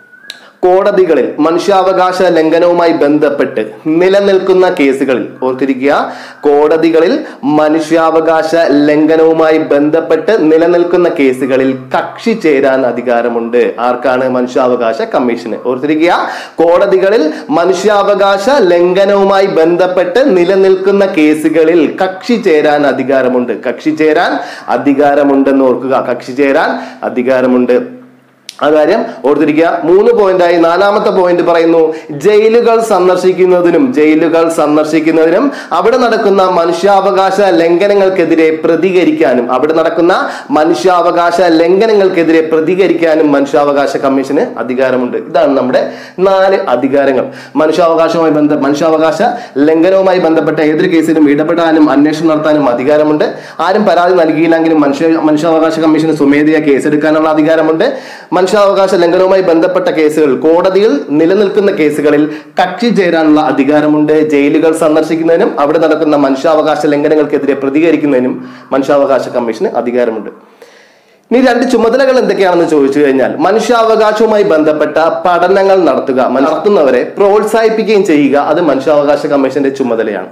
കോടതികളിൽ മനുഷ്യാവകാശ ലംഘനവുമായി ബന്ധപ്പെട്ട് നിലനിൽക്കുന്ന കേസുകളിൽ ഓർത്തിരിക്കുക കോടതികളിൽ മനുഷ്യാവകാശ ലംഘനവുമായി ബന്ധപ്പെട്ട് നിലനിൽക്കുന്ന കേസുകളിൽ കക്ഷി ചേരാൻ അധികാരമുണ്ട് ആർക്കാണ് മനുഷ്യാവകാശ കമ്മീഷന് ഓർത്തിരിക്കുക കോടതികളിൽ മനുഷ്യാവകാശ ലംഘനവുമായി ബന്ധപ്പെട്ട് നിലനിൽക്കുന്ന കേസുകളിൽ കക്ഷി ചേരാൻ അധികാരമുണ്ട് കക്ഷി ചേരാൻ അധികാരമുണ്ടെന്ന് ഓർക്കുക കക്ഷി ചേരാൻ അധികാരമുണ്ട് ആ കാര്യം ഓർത്തിരിക്കുക മൂന്ന് പോയിന്റായി നാലാമത്തെ പോയിന്റ് പറയുന്നു ജയിലുകൾ സന്ദർശിക്കുന്നതിനും ജയിലുകൾ സന്ദർശിക്കുന്നതിനും അവിടെ നടക്കുന്ന മനുഷ്യാവകാശ ലംഘനങ്ങൾക്കെതിരെ പ്രതികരിക്കാനും അവിടെ നടക്കുന്ന മനുഷ്യാവകാശ ലംഘനങ്ങൾക്കെതിരെ പ്രതികരിക്കാനും മനുഷ്യാവകാശ കമ്മീഷന് അധികാരമുണ്ട് ഇതാണ് നമ്മുടെ നാല് അധികാരങ്ങൾ മനുഷ്യാവകാശവുമായി ബന്ധ മനുഷ്യാവകാശ ലംഘനവുമായി ബന്ധപ്പെട്ട ഏതൊരു കേസിലും ഇടപെടാനും അന്വേഷണം നടത്താനും അധികാരമുണ്ട് ആരും പരാതി നൽകിയില്ലെങ്കിലും മനുഷ്യ മനുഷ്യാവകാശ കമ്മീഷന് സ്വമേധയാ കേസെടുക്കാനുള്ള അധികാരമുണ്ട് മനുഷ്യാവകാശ ലംഘനവുമായി ബന്ധപ്പെട്ട കേസുകൾ കോടതിയിൽ നിലനിൽക്കുന്ന കേസുകളിൽ കക്ഷി ചേരാനുള്ള അധികാരമുണ്ട് ജയിലുകൾ സന്ദർശിക്കുന്നതിനും അവിടെ നടക്കുന്ന മനുഷ്യാവകാശ ലംഘനങ്ങൾക്കെതിരെ പ്രതികരിക്കുന്നതിനും മനുഷ്യാവകാശ കമ്മീഷന് അധികാരമുണ്ട് ഇനി രണ്ട് ചുമതലകൾ എന്തൊക്കെയാണെന്ന് ചോദിച്ചു കഴിഞ്ഞാൽ മനുഷ്യാവകാശവുമായി ബന്ധപ്പെട്ട പഠനങ്ങൾ നടത്തുക നടത്തുന്നവരെ പ്രോത്സാഹിപ്പിക്കുകയും ചെയ്യുക അത് മനുഷ്യാവകാശ കമ്മീഷന്റെ ചുമതലയാണ്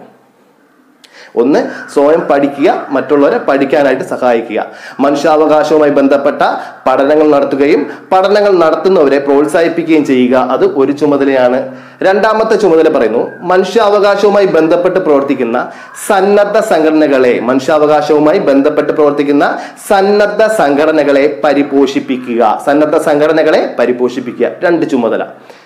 ഒന്ന് സ്വയം പഠിക്കുക മറ്റുള്ളവരെ പഠിക്കാനായിട്ട് സഹായിക്കുക മനുഷ്യാവകാശവുമായി ബന്ധപ്പെട്ട പഠനങ്ങൾ നടത്തുകയും പഠനങ്ങൾ നടത്തുന്നവരെ പ്രോത്സാഹിപ്പിക്കുകയും ചെയ്യുക അത് ഒരു ചുമതലയാണ് രണ്ടാമത്തെ ചുമതല പറയുന്നു മനുഷ്യാവകാശവുമായി ബന്ധപ്പെട്ട് പ്രവർത്തിക്കുന്ന സന്നദ്ധ സംഘടനകളെ മനുഷ്യാവകാശവുമായി ബന്ധപ്പെട്ട് പ്രവർത്തിക്കുന്ന സന്നദ്ധ സംഘടനകളെ പരിപോഷിപ്പിക്കുക സന്നദ്ധ സംഘടനകളെ പരിപോഷിപ്പിക്കുക രണ്ട് ചുമതല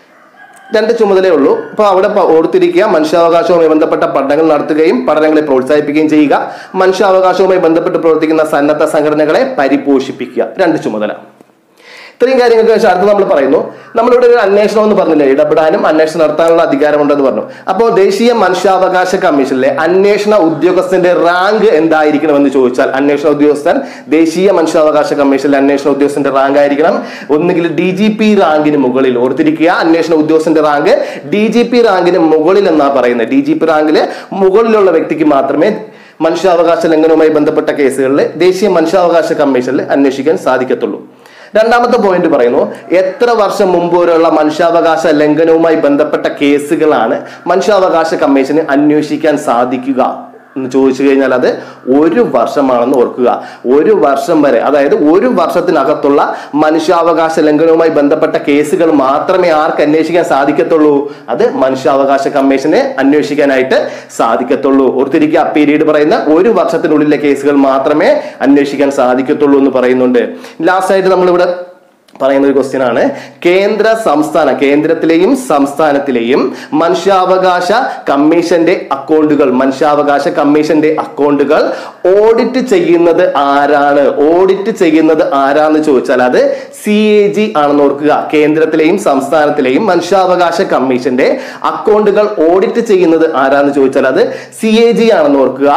രണ്ട് ചുമതലയേ ഉള്ളൂ അപ്പോൾ അവിടെ പ- ഓർത്തിരിക്കുക മനുഷ്യാവകാശവുമായി ബന്ധപ്പെട്ട പഠനങ്ങൾ നടത്തുകയും പഠനങ്ങളെ പ്രോത്സാഹിപ്പിക്കുകയും ചെയ്യുക മനുഷ്യാവകാശവുമായി ബന്ധപ്പെട്ട് പ്രവർത്തിക്കുന്ന സന്നദ്ധ സംഘടനകളെ പരിപോഷിപ്പിക്കുക രണ്ട് ചുമതല ഇത്രയും കാര്യങ്ങൾക്ക് ശേഷം അടുത്ത് നമ്മൾ പറയുന്നു നമ്മളിവിടെ ഒരു അന്വേഷണം എന്ന് പറഞ്ഞില്ലേ ഇടപെടാനും അന്വേഷണം നടത്താനുള്ള അധികാരമുണ്ടെന്ന് പറഞ്ഞു അപ്പോൾ ദേശീയ മനുഷ്യാവകാശ കമ്മീഷനിലെ അന്വേഷണ ഉദ്യോഗസ്ഥന്റെ റാങ്ക് എന്തായിരിക്കണമെന്ന് ചോദിച്ചാൽ അന്വേഷണ ഉദ്യോഗസ്ഥൻ ദേശീയ മനുഷ്യാവകാശ കമ്മീഷനിലെ അന്വേഷണ ഉദ്യോഗസ്ഥന്റെ റാങ്ക് ആയിരിക്കണം ഒന്നുകിൽ ഡി ജി പി റാങ്കിന് മുകളിൽ ഓർത്തിരിക്കുക അന്വേഷണ ഉദ്യോഗസ്ഥന്റെ റാങ്ക് ഡി ജി പി റാങ്കിന് മുകളിൽ എന്നാ പറയുന്നത് ഡി ജി പി റാങ്കില് മുകളിലുള്ള വ്യക്തിക്ക് മാത്രമേ മനുഷ്യാവകാശ ലംഘനവുമായി ബന്ധപ്പെട്ട കേസുകളിൽ ദേശീയ മനുഷ്യാവകാശ കമ്മീഷനിൽ അന്വേഷിക്കാൻ സാധിക്കത്തുള്ളൂ രണ്ടാമത്തെ പോയിന്റ് പറയുന്നു എത്ര വർഷം മുമ്പ് വരെയുള്ള മനുഷ്യാവകാശ ലംഘനവുമായി ബന്ധപ്പെട്ട കേസുകളാണ് മനുഷ്യാവകാശ കമ്മീഷന് അന്വേഷിക്കാൻ സാധിക്കുക എന്ന് ചോദിച്ചു കഴിഞ്ഞാൽ അത് ഒരു വർഷമാണെന്ന് ഓർക്കുക ഒരു വർഷം വരെ അതായത് ഒരു വർഷത്തിനകത്തുള്ള മനുഷ്യാവകാശ ലംഘനവുമായി ബന്ധപ്പെട്ട കേസുകൾ മാത്രമേ ആർക്ക് അന്വേഷിക്കാൻ സാധിക്കത്തുള്ളൂ അത് മനുഷ്യാവകാശ കമ്മീഷനെ അന്വേഷിക്കാനായിട്ട് സാധിക്കത്തുള്ളൂ ഓർത്തിരിക്കുക പീരീഡ് പറയുന്ന ഒരു വർഷത്തിനുള്ളിലെ കേസുകൾ മാത്രമേ അന്വേഷിക്കാൻ സാധിക്കത്തുള്ളൂ എന്ന് പറയുന്നുണ്ട് ലാസ്റ്റ് ആയിട്ട് നമ്മളിവിടെ പറയുന്ന ഒരു ക്വസ്റ്റ്യൻ ആണ് കേന്ദ്ര സംസ്ഥാന കേന്ദ്രത്തിലെയും സംസ്ഥാനത്തിലെയും മനുഷ്യാവകാശ കമ്മീഷന്റെ അക്കൗണ്ടുകൾ മനുഷ്യാവകാശ കമ്മീഷന്റെ അക്കൗണ്ടുകൾ ഓഡിറ്റ് ചെയ്യുന്നത് ആരാണ് ഓഡിറ്റ് ചെയ്യുന്നത് ആരാന്ന് ചോദിച്ചാൽ അത് സി എ ജി ആണെന്ന് ഓർക്കുക കേന്ദ്രത്തിലെയും സംസ്ഥാനത്തിലെയും മനുഷ്യാവകാശ കമ്മീഷന്റെ അക്കൗണ്ടുകൾ ഓഡിറ്റ് ചെയ്യുന്നത് ആരാന്ന് ചോദിച്ചാൽ അത് സി എ ജി ആണെന്ന് ഓർക്കുക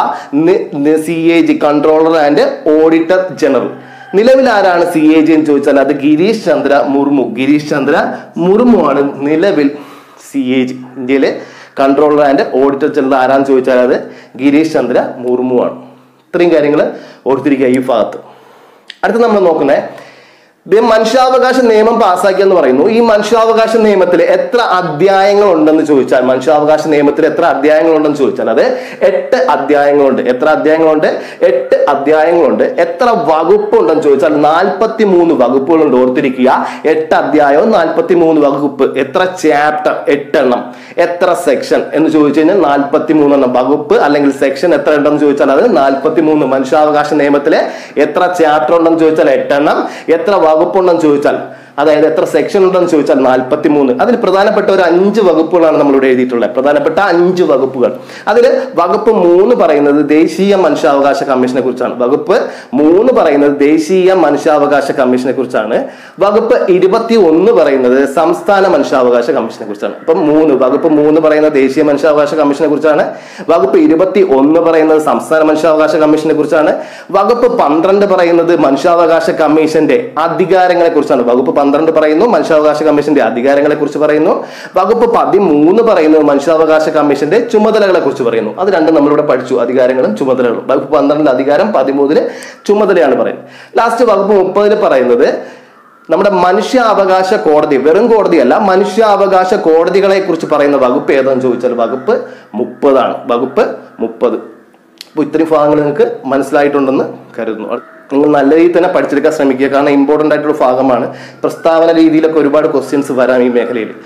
C A G controller and auditor general നിലവിൽ ആരാണ് സി എ ജി എന്ന് ചോദിച്ചാൽ അത് ഗിരീഷ് ചന്ദ്ര മുർമു ഗിരീഷ് ചന്ദ്ര മുർമു ആണ് നിലവിൽ സി എ ജി ഇന്ത്യയിലെ കൺട്രോളർ ആൻഡ് ഓഡിറ്റർ ജനറൽ ആരാന്ന് ചോദിച്ചാൽ അത് ഗിരീഷ് ചന്ദ്ര മുർമു ആണ് ഇത്രയും കാര്യങ്ങൾ ഓർത്തിരിക്കുക ഈ ഭാഗത്ത് അടുത്ത് നമ്മൾ നോക്കുന്നത് ഇത് മനുഷ്യാവകാശ നിയമം പാസ്സാക്കി എന്ന് പറയുന്നു ഈ മനുഷ്യാവകാശ നിയമത്തിൽ എത്ര അധ്യായങ്ങൾ ഉണ്ടെന്ന് ചോദിച്ചാൽ മനുഷ്യാവകാശ നിയമത്തിൽ എത്ര അധ്യായങ്ങൾ ഉണ്ടെന്ന് ചോദിച്ചാൽ അത് എട്ട് അധ്യായങ്ങളുണ്ട് എത്ര അധ്യായങ്ങളുണ്ട് എട്ട് അധ്യായങ്ങളുണ്ട് എത്ര വകുപ്പ് ഉണ്ടെന്ന് ചോദിച്ചാൽ നാൽപ്പത്തി മൂന്ന് വകുപ്പുകളുണ്ട് ഓർത്തിരിക്കുക എട്ട് അധ്യായവും നാൽപ്പത്തി മൂന്ന് വകുപ്പ് എത്ര ചാപ്റ്റർ എട്ടെണ്ണം എത്ര സെക്ഷൻ എന്ന് ചോദിച്ചു കഴിഞ്ഞാൽ നാൽപ്പത്തി മൂന്നെണ്ണം വകുപ്പ് അല്ലെങ്കിൽ സെക്ഷൻ എത്ര ഉണ്ടെന്ന് ചോദിച്ചാൽ അത് നാൽപ്പത്തി മൂന്ന് മനുഷ്യാവകാശ നിയമത്തിലെ എത്ര ചാപ്റ്റർ ഉണ്ടെന്ന് ചോദിച്ചാൽ എട്ടെണ്ണം എത്ര വകുപ്പുണ്ടെന്ന് ചോദിച്ചാൽ അതായത് എത്ര സെക്ഷൻ ഉണ്ടെന്ന് ചോദിച്ചാൽ നാൽപ്പത്തി മൂന്ന് അതിൽ പ്രധാനപ്പെട്ട ഒരു അഞ്ച് വകുപ്പുകളാണ് നമ്മളിവിടെ എഴുതിയിട്ടുള്ളത് പ്രധാനപ്പെട്ട അഞ്ച് വകുപ്പുകൾ അതിൽ വകുപ്പ് മൂന്ന് പറയുന്നത് ദേശീയ മനുഷ്യാവകാശ കമ്മീഷനെ കുറിച്ചാണ് വകുപ്പ് മൂന്ന് പറയുന്നത് ദേശീയ മനുഷ്യാവകാശ കമ്മീഷനെ കുറിച്ചാണ് വകുപ്പ് ഇരുപത്തി ഒന്ന് പറയുന്നത് സംസ്ഥാന മനുഷ്യാവകാശ കമ്മീഷനെ കുറിച്ചാണ് അപ്പം മൂന്ന് വകുപ്പ് മൂന്ന് പറയുന്നത് ദേശീയ മനുഷ്യാവകാശ കമ്മീഷനെ കുറിച്ചാണ് വകുപ്പ് ഇരുപത്തി ഒന്ന് പറയുന്നത് സംസ്ഥാന മനുഷ്യാവകാശ കമ്മീഷനെ കുറിച്ചാണ് വകുപ്പ് പന്ത്രണ്ട് പറയുന്നത് മനുഷ്യാവകാശ കമ്മീഷന്റെ അധികാരങ്ങളെ കുറിച്ചാണ് വകുപ്പ് പന്ത്രണ്ട് പറയുന്നു മനുഷ്യാവകാശ കമ്മീഷന്റെ അധികാരങ്ങളെ കുറിച്ച് പറയുന്നു വകുപ്പ് പതിമൂന്ന് പറയുന്നത് മനുഷ്യാവകാശ കമ്മീഷന്റെ ചുമതലകളെ കുറിച്ച് പറയുന്നു അത് രണ്ടും നമ്മളിവിടെ പഠിച്ചു അധികാരങ്ങളും ചുമതലകളും വകുപ്പ് പന്ത്രണ്ടിൽ അധികാരം പതിമൂന്നില് ചുമതലയാണ് പറയുന്നത് ലാസ്റ്റ് വകുപ്പ് മുപ്പതിൽ പറയുന്നത് നമ്മുടെ മനുഷ്യാവകാശ കോടതി വെറും കോടതിയല്ല മനുഷ്യാവകാശ കോടതികളെ കുറിച്ച് പറയുന്ന വകുപ്പ് ഏതാന്ന് ചോദിച്ചാൽ വകുപ്പ് മുപ്പതാണ് വകുപ്പ് മുപ്പത് അപ്പോൾ ഇത്രയും ഭാഗങ്ങൾ നിങ്ങൾക്ക് മനസ്സിലായിട്ടുണ്ടെന്ന് കരുതുന്നു നിങ്ങൾ നല്ല രീതിയിൽ തന്നെ പഠിച്ചെടുക്കാൻ ശ്രമിക്കുക കാരണം ഇമ്പോർട്ടൻ്റ് ആയിട്ടുള്ള ഭാഗമാണ് പ്രസ്താവന രീതിയിലൊക്കെ ഒരുപാട് ക്വസ്റ്റ്യൻസ് വരാം ഈ മേഖലയിൽ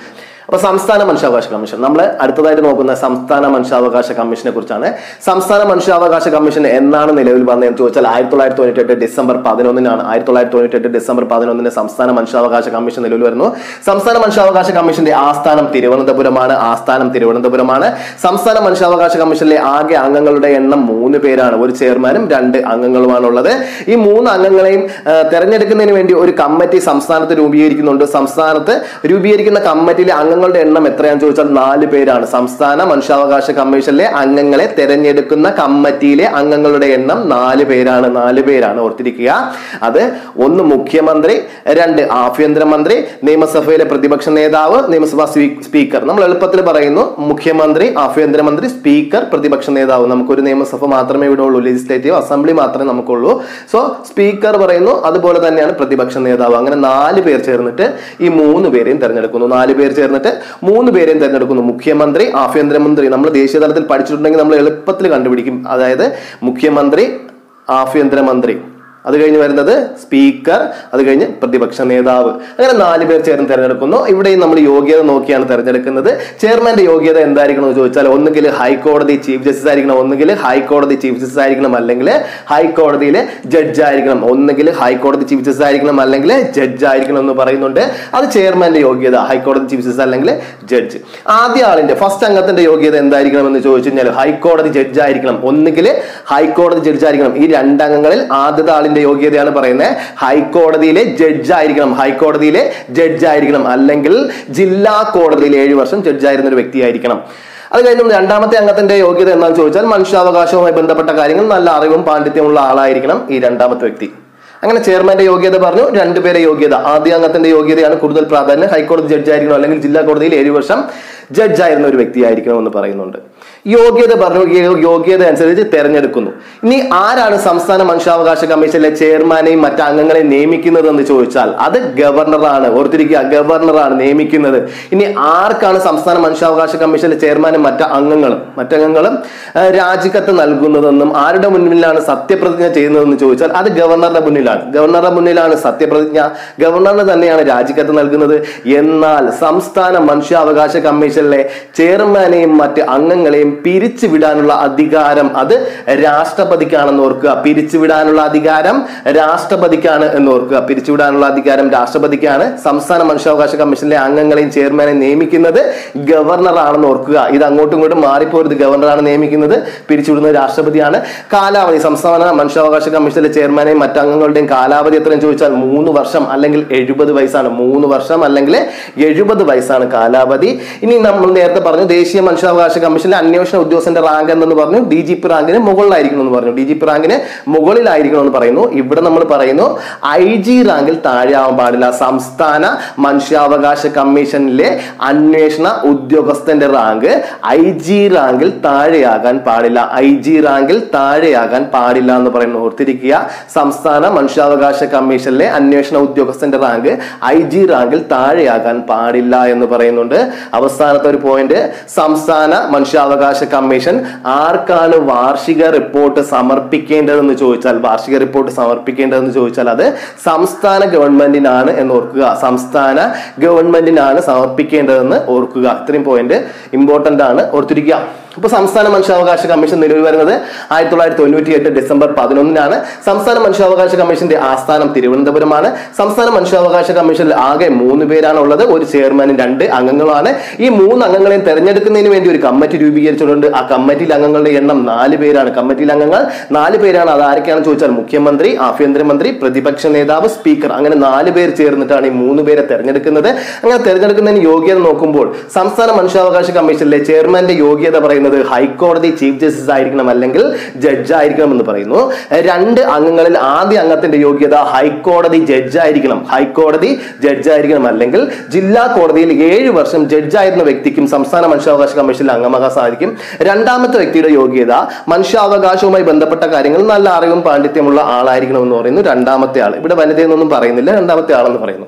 അപ്പൊ സംസ്ഥാന മനുഷ്യാവകാശ കമ്മീഷൻ നമ്മൾ അടുത്തതായിട്ട് നോക്കുന്ന സംസ്ഥാന മനുഷ്യാവകാശ കമ്മീഷനെ കുറിച്ചാണ് സംസ്ഥാന മനുഷ്യാവകാശ കമ്മീഷൻ എന്നാണ് നിലവിൽ വന്നതെന്ന് ചോദിച്ചാൽ ആയിരത്തി തൊള്ളായിരത്തി തൊണ്ണൂറ്റി എട്ട് ഡിസംബർ പതിനൊന്നിനാണ് ആയിരത്തി തൊള്ളായിരത്തി തൊണ്ണൂറ്റി എട്ട് ഡിസംബർ പതിനൊന്നിന് സംസ്ഥാന മനുഷ്യാവകാശ കമ്മീഷൻ നിലവിൽ വരുന്നു സംസ്ഥാന മനുഷ്യാവകാശ കമ്മീഷന്റെ ആസ്ഥാനം തിരുവനന്തപുരമാണ് ആസ്ഥാനം തിരുവനന്തപുരമാണ് സംസ്ഥാന മനുഷ്യാവകാശ കമ്മീഷനിലെ ആകെ അംഗങ്ങളുടെ എണ്ണം മൂന്ന് പേരാണ് ഒരു ചെയർമാനും രണ്ട് അംഗങ്ങളുമാണുള്ളത് ഈ മൂന്ന് അംഗങ്ങളെയും ആ, തെരഞ്ഞെടുക്കുന്നതിന് വേണ്ടി ഒരു കമ്മിറ്റി സംസ്ഥാനത്ത് രൂപീകരിക്കുന്നുണ്ട് സംസ്ഥാനത്ത് രൂപീകരിക്കുന്ന കമ്മിറ്റിയിലെ അംഗങ്ങളുടെ എണ്ണം എത്രയാണെന്ന് ചോദിച്ചാൽ നാല് പേരാണ് സംസ്ഥാന മനുഷ്യാവകാശ കമ്മീഷനിലെ അംഗങ്ങളെ തെരഞ്ഞെടുക്കുന്ന കമ്മിറ്റിയിലെ അംഗങ്ങളുടെ എണ്ണം നാല് പേരാണ് നാല് പേരാണ് ഓർത്തിരിക്കുക അത് ഒന്ന് മുഖ്യമന്ത്രി രണ്ട് ആഭ്യന്തരമന്ത്രി നിയമസഭയിലെ പ്രതിപക്ഷ നേതാവ് നിയമസഭാ സ്വീ- സ്പീക്കർ നമ്മൾ എളുപ്പത്തിൽ പറയുന്നു മുഖ്യമന്ത്രി ആഭ്യന്തരമന്ത്രി സ്പീക്കർ പ്രതിപക്ഷ നേതാവ് നമുക്കൊരു നിയമസഭ മാത്രമേ ഇവിടെ ഉള്ളൂ ലെജിസ്ലേറ്റീവ് അസംബ്ലി മാത്രമേ നമുക്കുള്ളൂ സോ സ്പീക്കർ പറയുന്നു അതുപോലെ തന്നെയാണ് പ്രതിപക്ഷ നേതാവ് അങ്ങനെ നാല് പേർ ചേർന്നിട്ട് ഈ മൂന്ന് പേരെയും തെരഞ്ഞെടുക്കുന്നു നാല് പേർ ചേർന്നിട്ട് മൂന്ന് പേരെയും തെരഞ്ഞെടുക്കുന്നു മുഖ്യമന്ത്രി ആഭ്യന്തരമന്ത്രി നമ്മൾ ദേശീയ തലത്തിൽ പഠിച്ചിട്ടുണ്ടെങ്കിൽ നമ്മൾ എളുപ്പത്തിൽ കണ്ടുപിടിക്കും അതായത് മുഖ്യമന്ത്രി ആഭ്യന്തരമന്ത്രി അത് കഴിഞ്ഞ് വരുന്നത് സ്പീക്കർ അത് കഴിഞ്ഞ് പ്രതിപക്ഷ നേതാവ് അങ്ങനെ നാല് പേർ ചേർന്ന് തെരഞ്ഞെടുക്കുന്നു ഇവിടെയും നമ്മൾ യോഗ്യത നോക്കിയാണ് തെരഞ്ഞെടുക്കുന്നത് ചെയർമാന്റെ യോഗ്യത എന്തായിരിക്കണം എന്ന് ചോദിച്ചാൽ ഒന്നുകിൽ ഹൈക്കോടതി ചീഫ് ജസ്റ്റിസ് ആയിരിക്കണം ഒന്നുകിൽ ഹൈക്കോടതി ചീഫ് ജസ്റ്റിസ് ആയിരിക്കണം അല്ലെങ്കിൽ ഹൈക്കോടതിയിലെ ജഡ്ജ് ആയിരിക്കണം ഒന്നുകിൽ ഹൈക്കോടതി ചീഫ് ജസ്റ്റിസ് ആയിരിക്കണം അല്ലെങ്കിൽ ജഡ്ജ് ആയിരിക്കണം എന്ന് പറയുന്നുണ്ട് അത് ചെയർമാന്റെ യോഗ്യത ഹൈക്കോടതി ചീഫ് ജസ്റ്റിസ് അല്ലെങ്കിൽ ജഡ്ജ് ആദ്യ ആളിന്റെ ഫസ്റ്റ് അംഗത്തിന്റെ യോഗ്യത എന്തായിരിക്കണം എന്ന് ചോദിച്ചു കഴിഞ്ഞാൽ ഹൈക്കോടതി ജഡ്ജ് ആയിരിക്കണം ഒന്നുകിൽ ഹൈക്കോടതി ജഡ്ജ് ആയിരിക്കണം ഈ രണ്ടംഗങ്ങളിൽ ആദ്യത്തെ ആളിന്റെ യോഗ്യതയാണ് പറയുന്നത് ഹൈക്കോടതിയിലെ ജഡ്ജ് ആയിരിക്കണം ഹൈക്കോടതിയിലെ ജഡ്ജ് ആയിരിക്കണം അല്ലെങ്കിൽ ജില്ലാ കോടതിയിൽ ഏഴ് വർഷം ജഡ്ജ് ആയിരുന്ന ഒരു വ്യക്തിയായിരിക്കണം അത് കഴിഞ്ഞ് രണ്ടാമത്തെ അംഗത്തിന്റെ യോഗ്യത എന്താണെന്ന് ചോദിച്ചാൽ മനുഷ്യാവകാശവുമായി ബന്ധപ്പെട്ട കാര്യങ്ങൾ നല്ല അറിവും പാണ്ഡിത്യമുള്ള ആളായിരിക്കണം ഈ രണ്ടാമത്തെ വ്യക്തി അങ്ങനെ ചെയർമാന്റെ യോഗ്യത പറഞ്ഞു രണ്ടുപേരെ യോഗ്യത ആദ്യ അംഗത്തിന്റെ യോഗ്യതയാണ് കൂടുതൽ പ്രാധാന്യം ഹൈക്കോടതി ജഡ്ജ് ആയിരിക്കണം അല്ലെങ്കിൽ ജില്ലാ കോടതിയിൽ ഏഴ് വർഷം ജഡ്ജ് ആയിരുന്ന ഒരു വ്യക്തിയായിരിക്കണം എന്ന് പറയുന്നുണ്ട് യോഗ്യത പറഞ്ഞു യോ- യോഗ്യത അനുസരിച്ച് തെരഞ്ഞെടുക്കുന്നു ഇനി ആരാണ് സംസ്ഥാന മനുഷ്യാവകാശ കമ്മീഷനിലെ ചെയർമാനെയും മറ്റ് അംഗങ്ങളെയും നിയമിക്കുന്നത് എന്ന് ചോദിച്ചാൽ അത് ഗവർണറാണ് ഓർത്തിരിക്കുക ഗവർണറാണ് നിയമിക്കുന്നത് ഇനി ആർക്കാണ് സംസ്ഥാന മനുഷ്യാവകാശ കമ്മീഷനിലെ ചെയർമാനും മറ്റ് അംഗങ്ങളും മറ്റംഗങ്ങളും ആ, രാജിക്കത്ത് നൽകുന്നതെന്നും ആരുടെ മുന്നിലാണ് സത്യപ്രതിജ്ഞ ചെയ്യുന്നതെന്ന് ചോദിച്ചാൽ അത് ഗവർണറുടെ മുന്നിലാണ് ഗവർണറുടെ മുന്നിലാണ് സത്യപ്രതിജ്ഞ ഗവർണറിന് തന്നെയാണ് രാജിക്കത്ത് നൽകുന്നത് എന്നാൽ സംസ്ഥാന മനുഷ്യാവകാശ കമ്മീഷനിലെ ചെയർമാനെയും മറ്റ് അംഗങ്ങളെയും പിരിച്ചുവിടാനുള്ള അധികാരം അത് രാഷ്ട്രപതിക്കാണെന്ന് ഓർക്കുക പിരിച്ചുവിടാനുള്ള അധികാരം രാഷ്ട്രപതിക്കാണ് എന്ന് ഓർക്കുക പിരിച്ചുവിടാനുള്ള അധികാരം രാഷ്ട്രപതിക്കാണ് സംസ്ഥാന മനുഷ്യാവകാശ കമ്മീഷനിലെ അംഗങ്ങളെയും ചെയർമാനെ നിയമിക്കുന്നത് ഗവർണറാണെന്ന് ഓർക്കുക ഇത് അങ്ങോട്ടും ഇങ്ങോട്ടും മാറിപ്പോരുത് ഗവർണറാണ് നിയമിക്കുന്നത് പിരിച്ചുവിടുന്നത് രാഷ്ട്രപതിയാണ് കാലാവധി സംസ്ഥാന മനുഷ്യാവകാശ കമ്മീഷനിലെ ചെയർമാനെയും മറ്റ് അംഗങ്ങളുടെയും കാലാവധി എത്രയും ചോദിച്ചാൽ മൂന്ന് വർഷം അല്ലെങ്കിൽ എഴുപത് വയസ്സാണ് മൂന്ന് വർഷം അല്ലെങ്കിൽ എഴുപത് വയസ്സാണ് കാലാവധി ഇനി നമ്മൾ നേരത്തെ പറഞ്ഞു ദേശീയ മനുഷ്യാവകാശ കമ്മീഷനിലെ അന്വേഷണ ഉദ്യോഗസ്ഥന്റെ റാങ്ക് എന്ന് പറഞ്ഞു ഡി ജി പി റാങ്കിന് മുകളിലായിരിക്കണം എന്ന് പറഞ്ഞു ഡി ജി പി റാങ്കിന് മുകളിലായിരിക്കണം എന്ന് പറയുന്നു ഇവിടെ നമ്മൾ പറയുന്നു ഐ ജി റാങ്കിൽ താഴെ ആവാൻ പാടില്ല സംസ്ഥാന മനുഷ്യാവകാശ കമ്മീഷനിലെ അന്വേഷണ ഉദ്യോഗസ്ഥന്റെ റാങ്ക് ഐ ജി റാങ്കിൽ താഴെയാകാൻ പാടില്ല ഐ ജി റാങ്കിൽ താഴെയാകാൻ പാടില്ല എന്ന് പറയുന്നു ഓർത്തിരിക്കുക സംസ്ഥാന മനുഷ്യാവകാശ കമ്മീഷനിലെ അന്വേഷണ ഉദ്യോഗസ്ഥന്റെ റാങ്ക് ഐ ജി റാങ്കിൽ താഴെയാകാൻ പാടില്ല എന്ന് പറയുന്നുണ്ട് അവസാനത്തെ ഒരു പോയിന്റ് സംസ്ഥാന മനുഷ്യാവകാശ കമ്മീഷൻ ആർക്കാണ് വാർഷിക റിപ്പോർട്ട് സമർപ്പിക്കേണ്ടതെന്ന് ചോദിച്ചാൽ വാർഷിക റിപ്പോർട്ട് സമർപ്പിക്കേണ്ടതെന്ന് ചോദിച്ചാൽ അത് സംസ്ഥാന ഗവൺമെന്റിനാണ് എന്ന് ഓർക്കുക സംസ്ഥാന ഗവൺമെന്റിനാണ് സമർപ്പിക്കേണ്ടതെന്ന് ഓർക്കുക ഇത്രയും പോയിന്റ് ഇമ്പോർട്ടന്റ് ആണ് ഓർത്തിരിക്കുക ഇപ്പൊ സംസ്ഥാന മനുഷ്യാവകാശ കമ്മീഷൻ നിലവിൽ വരുന്നത് ആയിരത്തി തൊള്ളായിരത്തി തൊണ്ണൂറ്റി എട്ട് ഡിസംബർ പതിനൊന്നിനാണ് സംസ്ഥാന മനുഷ്യാവകാശ കമ്മീഷന്റെ ആസ്ഥാനം തിരുവനന്തപുരമാണ് സംസ്ഥാന മനുഷ്യാവകാശ കമ്മീഷനിൽ ആകെ മൂന്ന് പേരാണ് ഉള്ളത് ഒരു ചെയർമാനും രണ്ട് അംഗങ്ങളാണ് ഈ മൂന്ന് അംഗങ്ങളെയും തെരഞ്ഞെടുക്കുന്നതിന് വേണ്ടി ഒരു കമ്മിറ്റി രൂപീകരിച്ചിട്ടുണ്ട് ആ കമ്മിറ്റിയിൽ അംഗങ്ങളുടെ എണ്ണം നാല് പേരാണ് കമ്മിറ്റിയിൽ അംഗങ്ങൾ നാല് പേരാണ് അത് ആരൊക്കെയാണെന്ന് ചോദിച്ചാൽ മുഖ്യമന്ത്രി ആഭ്യന്തരമന്ത്രി പ്രതിപക്ഷ നേതാവ് സ്പീക്കർ അങ്ങനെ നാല് പേർ ചേർന്നിട്ടാണ് ഈ മൂന്ന് പേരെ തെരഞ്ഞെടുക്കുന്നത് അങ്ങനെ തെരഞ്ഞെടുക്കുന്നതിന് യോഗ്യത നോക്കുമ്പോൾ സംസ്ഥാന മനുഷ്യാവകാശ കമ്മീഷനിലെ ചെയർമാന്റെ യോഗ്യത പറയുന്നത് ഹൈക്കോടതി ചീഫ് ജസ്റ്റിസ് ആയിരിക്കണം അല്ലെങ്കിൽ ജഡ്ജ് ആയിരിക്കണം എന്ന് പറയുന്നു രണ്ട് അംഗങ്ങളിൽ ആദ്യ അംഗത്തിന്റെ യോഗ്യത ഹൈക്കോടതി ജഡ്ജ് ആയിരിക്കണം ഹൈക്കോടതി ജഡ്ജ് ആയിരിക്കണം അല്ലെങ്കിൽ ജില്ലാ കോടതിയിൽ ഏഴ് വർഷം ജഡ്ജായിരുന്ന വ്യക്തിക്കും സംസ്ഥാന മനുഷ്യാവകാശ കമ്മീഷനിൽ അംഗമാകാൻ സാധിക്കും രണ്ടാമത്തെ വ്യക്തിയുടെ യോഗ്യത മനുഷ്യാവകാശവുമായി ബന്ധപ്പെട്ട കാര്യങ്ങൾ നല്ല അറിവും പാണ്ഡിത്യമുള്ള ആളായിരിക്കണം എന്ന് പറയുന്നു രണ്ടാമത്തെ ആൾ ഇവിടെ വനിതയെന്നൊന്നും പറയുന്നില്ല രണ്ടാമത്തെ ആളെന്ന് പറയുന്നു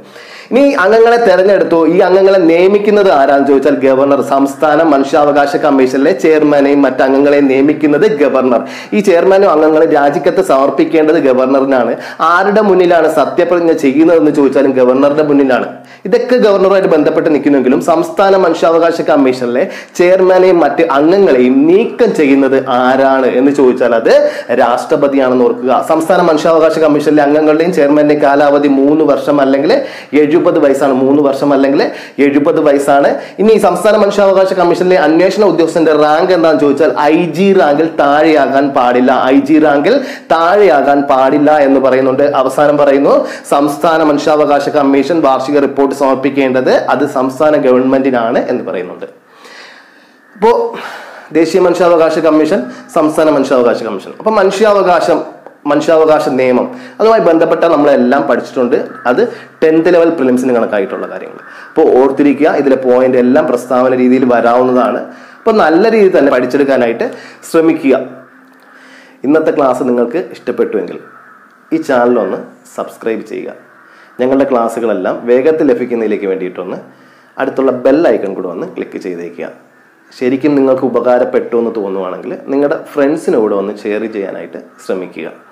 ഇനി ഈ അംഗങ്ങളെ തെരഞ്ഞെടുത്തു ഈ അംഗങ്ങളെ നിയമിക്കുന്നത് ആരാന്ന് ചോദിച്ചാൽ ഗവർണർ സംസ്ഥാന മനുഷ്യാവകാശ കമ്മീഷനിലെ ചെയർമാനെയും മറ്റ് അംഗങ്ങളെയും നിയമിക്കുന്നത് ഗവർണർ ഈ ചെയർമാനും അംഗങ്ങളും രാജിക്കത്ത് സമർപ്പിക്കേണ്ടത് ഗവർണറിനാണ് ആരുടെ മുന്നിലാണ് സത്യപ്രതിജ്ഞ ചെയ്യുന്നതെന്ന് ചോദിച്ചാലും ഗവർണറുടെ മുന്നിലാണ് ഇതൊക്കെ ഗവർണറുമായിട്ട് ബന്ധപ്പെട്ട് നിൽക്കുന്നെങ്കിലും സംസ്ഥാന മനുഷ്യാവകാശ കമ്മീഷനിലെ ചെയർമാനെയും മറ്റ് അംഗങ്ങളെയും നീക്കം ചെയ്യുന്നത് ആരാണ് എന്ന് ചോദിച്ചാൽ അത് രാഷ്ട്രപതിയാണെന്ന് ഓർക്കുക സംസ്ഥാന മനുഷ്യാവകാശ കമ്മീഷനിലെ അംഗങ്ങളുടെയും ചെയർമാന്റെയും കാലാവധി മൂന്ന് വർഷം അല്ലെങ്കിൽ എഴുപത് വയസ്സാണ് മൂന്ന് വർഷം അല്ലെങ്കിൽ എഴുപത് വയസ്സാണ് ഇനി ഈ സംസ്ഥാന മനുഷ്യാവകാശ കമ്മീഷനിലെ അന്വേഷണ ഉദ്യോഗസ്ഥന്റെ റാങ്ക് എന്താണെന്ന് ചോദിച്ചാൽ ഐ ജി റാങ്കിൽ താഴെയാകാൻ പാടില്ല ഐ ജി റാങ്കിൽ താഴെയാകാൻ പാടില്ല എന്ന് പറയുന്നുണ്ട് അവസാനം പറയുന്നു സംസ്ഥാന മനുഷ്യാവകാശ കമ്മീഷൻ വാർഷിക റിപ്പോർട്ട് സമർപ്പിക്കേണ്ടത് അത് സംസ്ഥാന ഗവൺമെന്റിനാണ് എന്ന് പറയുന്നുണ്ട് ഇപ്പോ ദേശീയ മനുഷ്യാവകാശ കമ്മീഷൻ സംസ്ഥാന മനുഷ്യാവകാശ കമ്മീഷൻ അപ്പൊ മനുഷ്യാവകാശം മനുഷ്യാവകാശ നിയമം അതുമായി ബന്ധപ്പെട്ട നമ്മളെല്ലാം പഠിച്ചിട്ടുണ്ട് അത് ടെൻത്ത് ലെവൽ പ്രിലിംസിന് കണക്കായിട്ടുള്ള കാര്യങ്ങൾ അപ്പോൾ ഓർത്തിരിക്കുക ഇതിലെ പോയിന്റ് എല്ലാം പ്രസ്താവന രീതിയിൽ വരാവുന്നതാണ് അപ്പോൾ നല്ല രീതിയിൽ തന്നെ പഠിച്ചെടുക്കാനായിട്ട് ശ്രമിക്കുക ഇന്നത്തെ ക്ലാസ് നിങ്ങൾക്ക് ഇഷ്ടപ്പെട്ടുവെങ്കിൽ ഈ ചാനലൊന്ന് സബ്സ്ക്രൈബ് ചെയ്യുക ഞങ്ങളുടെ ക്ലാസ്സുകളെല്ലാം വേഗത്തിൽ ലഭിക്കുന്നതിലേക്ക് വേണ്ടിയിട്ടൊന്ന് അടുത്തുള്ള ബെൽ ഐക്കൺ കൂടെ ഒന്ന് ക്ലിക്ക് ചെയ്തേക്കുക ശരിക്കും നിങ്ങൾക്ക് ഉപകാരപ്പെട്ടു എന്ന് തോന്നുവാണെങ്കിൽ നിങ്ങളുടെ ഫ്രണ്ട്സിനോട് ഒന്ന് ഷെയർ ചെയ്യാനായിട്ട് ശ്രമിക്കുക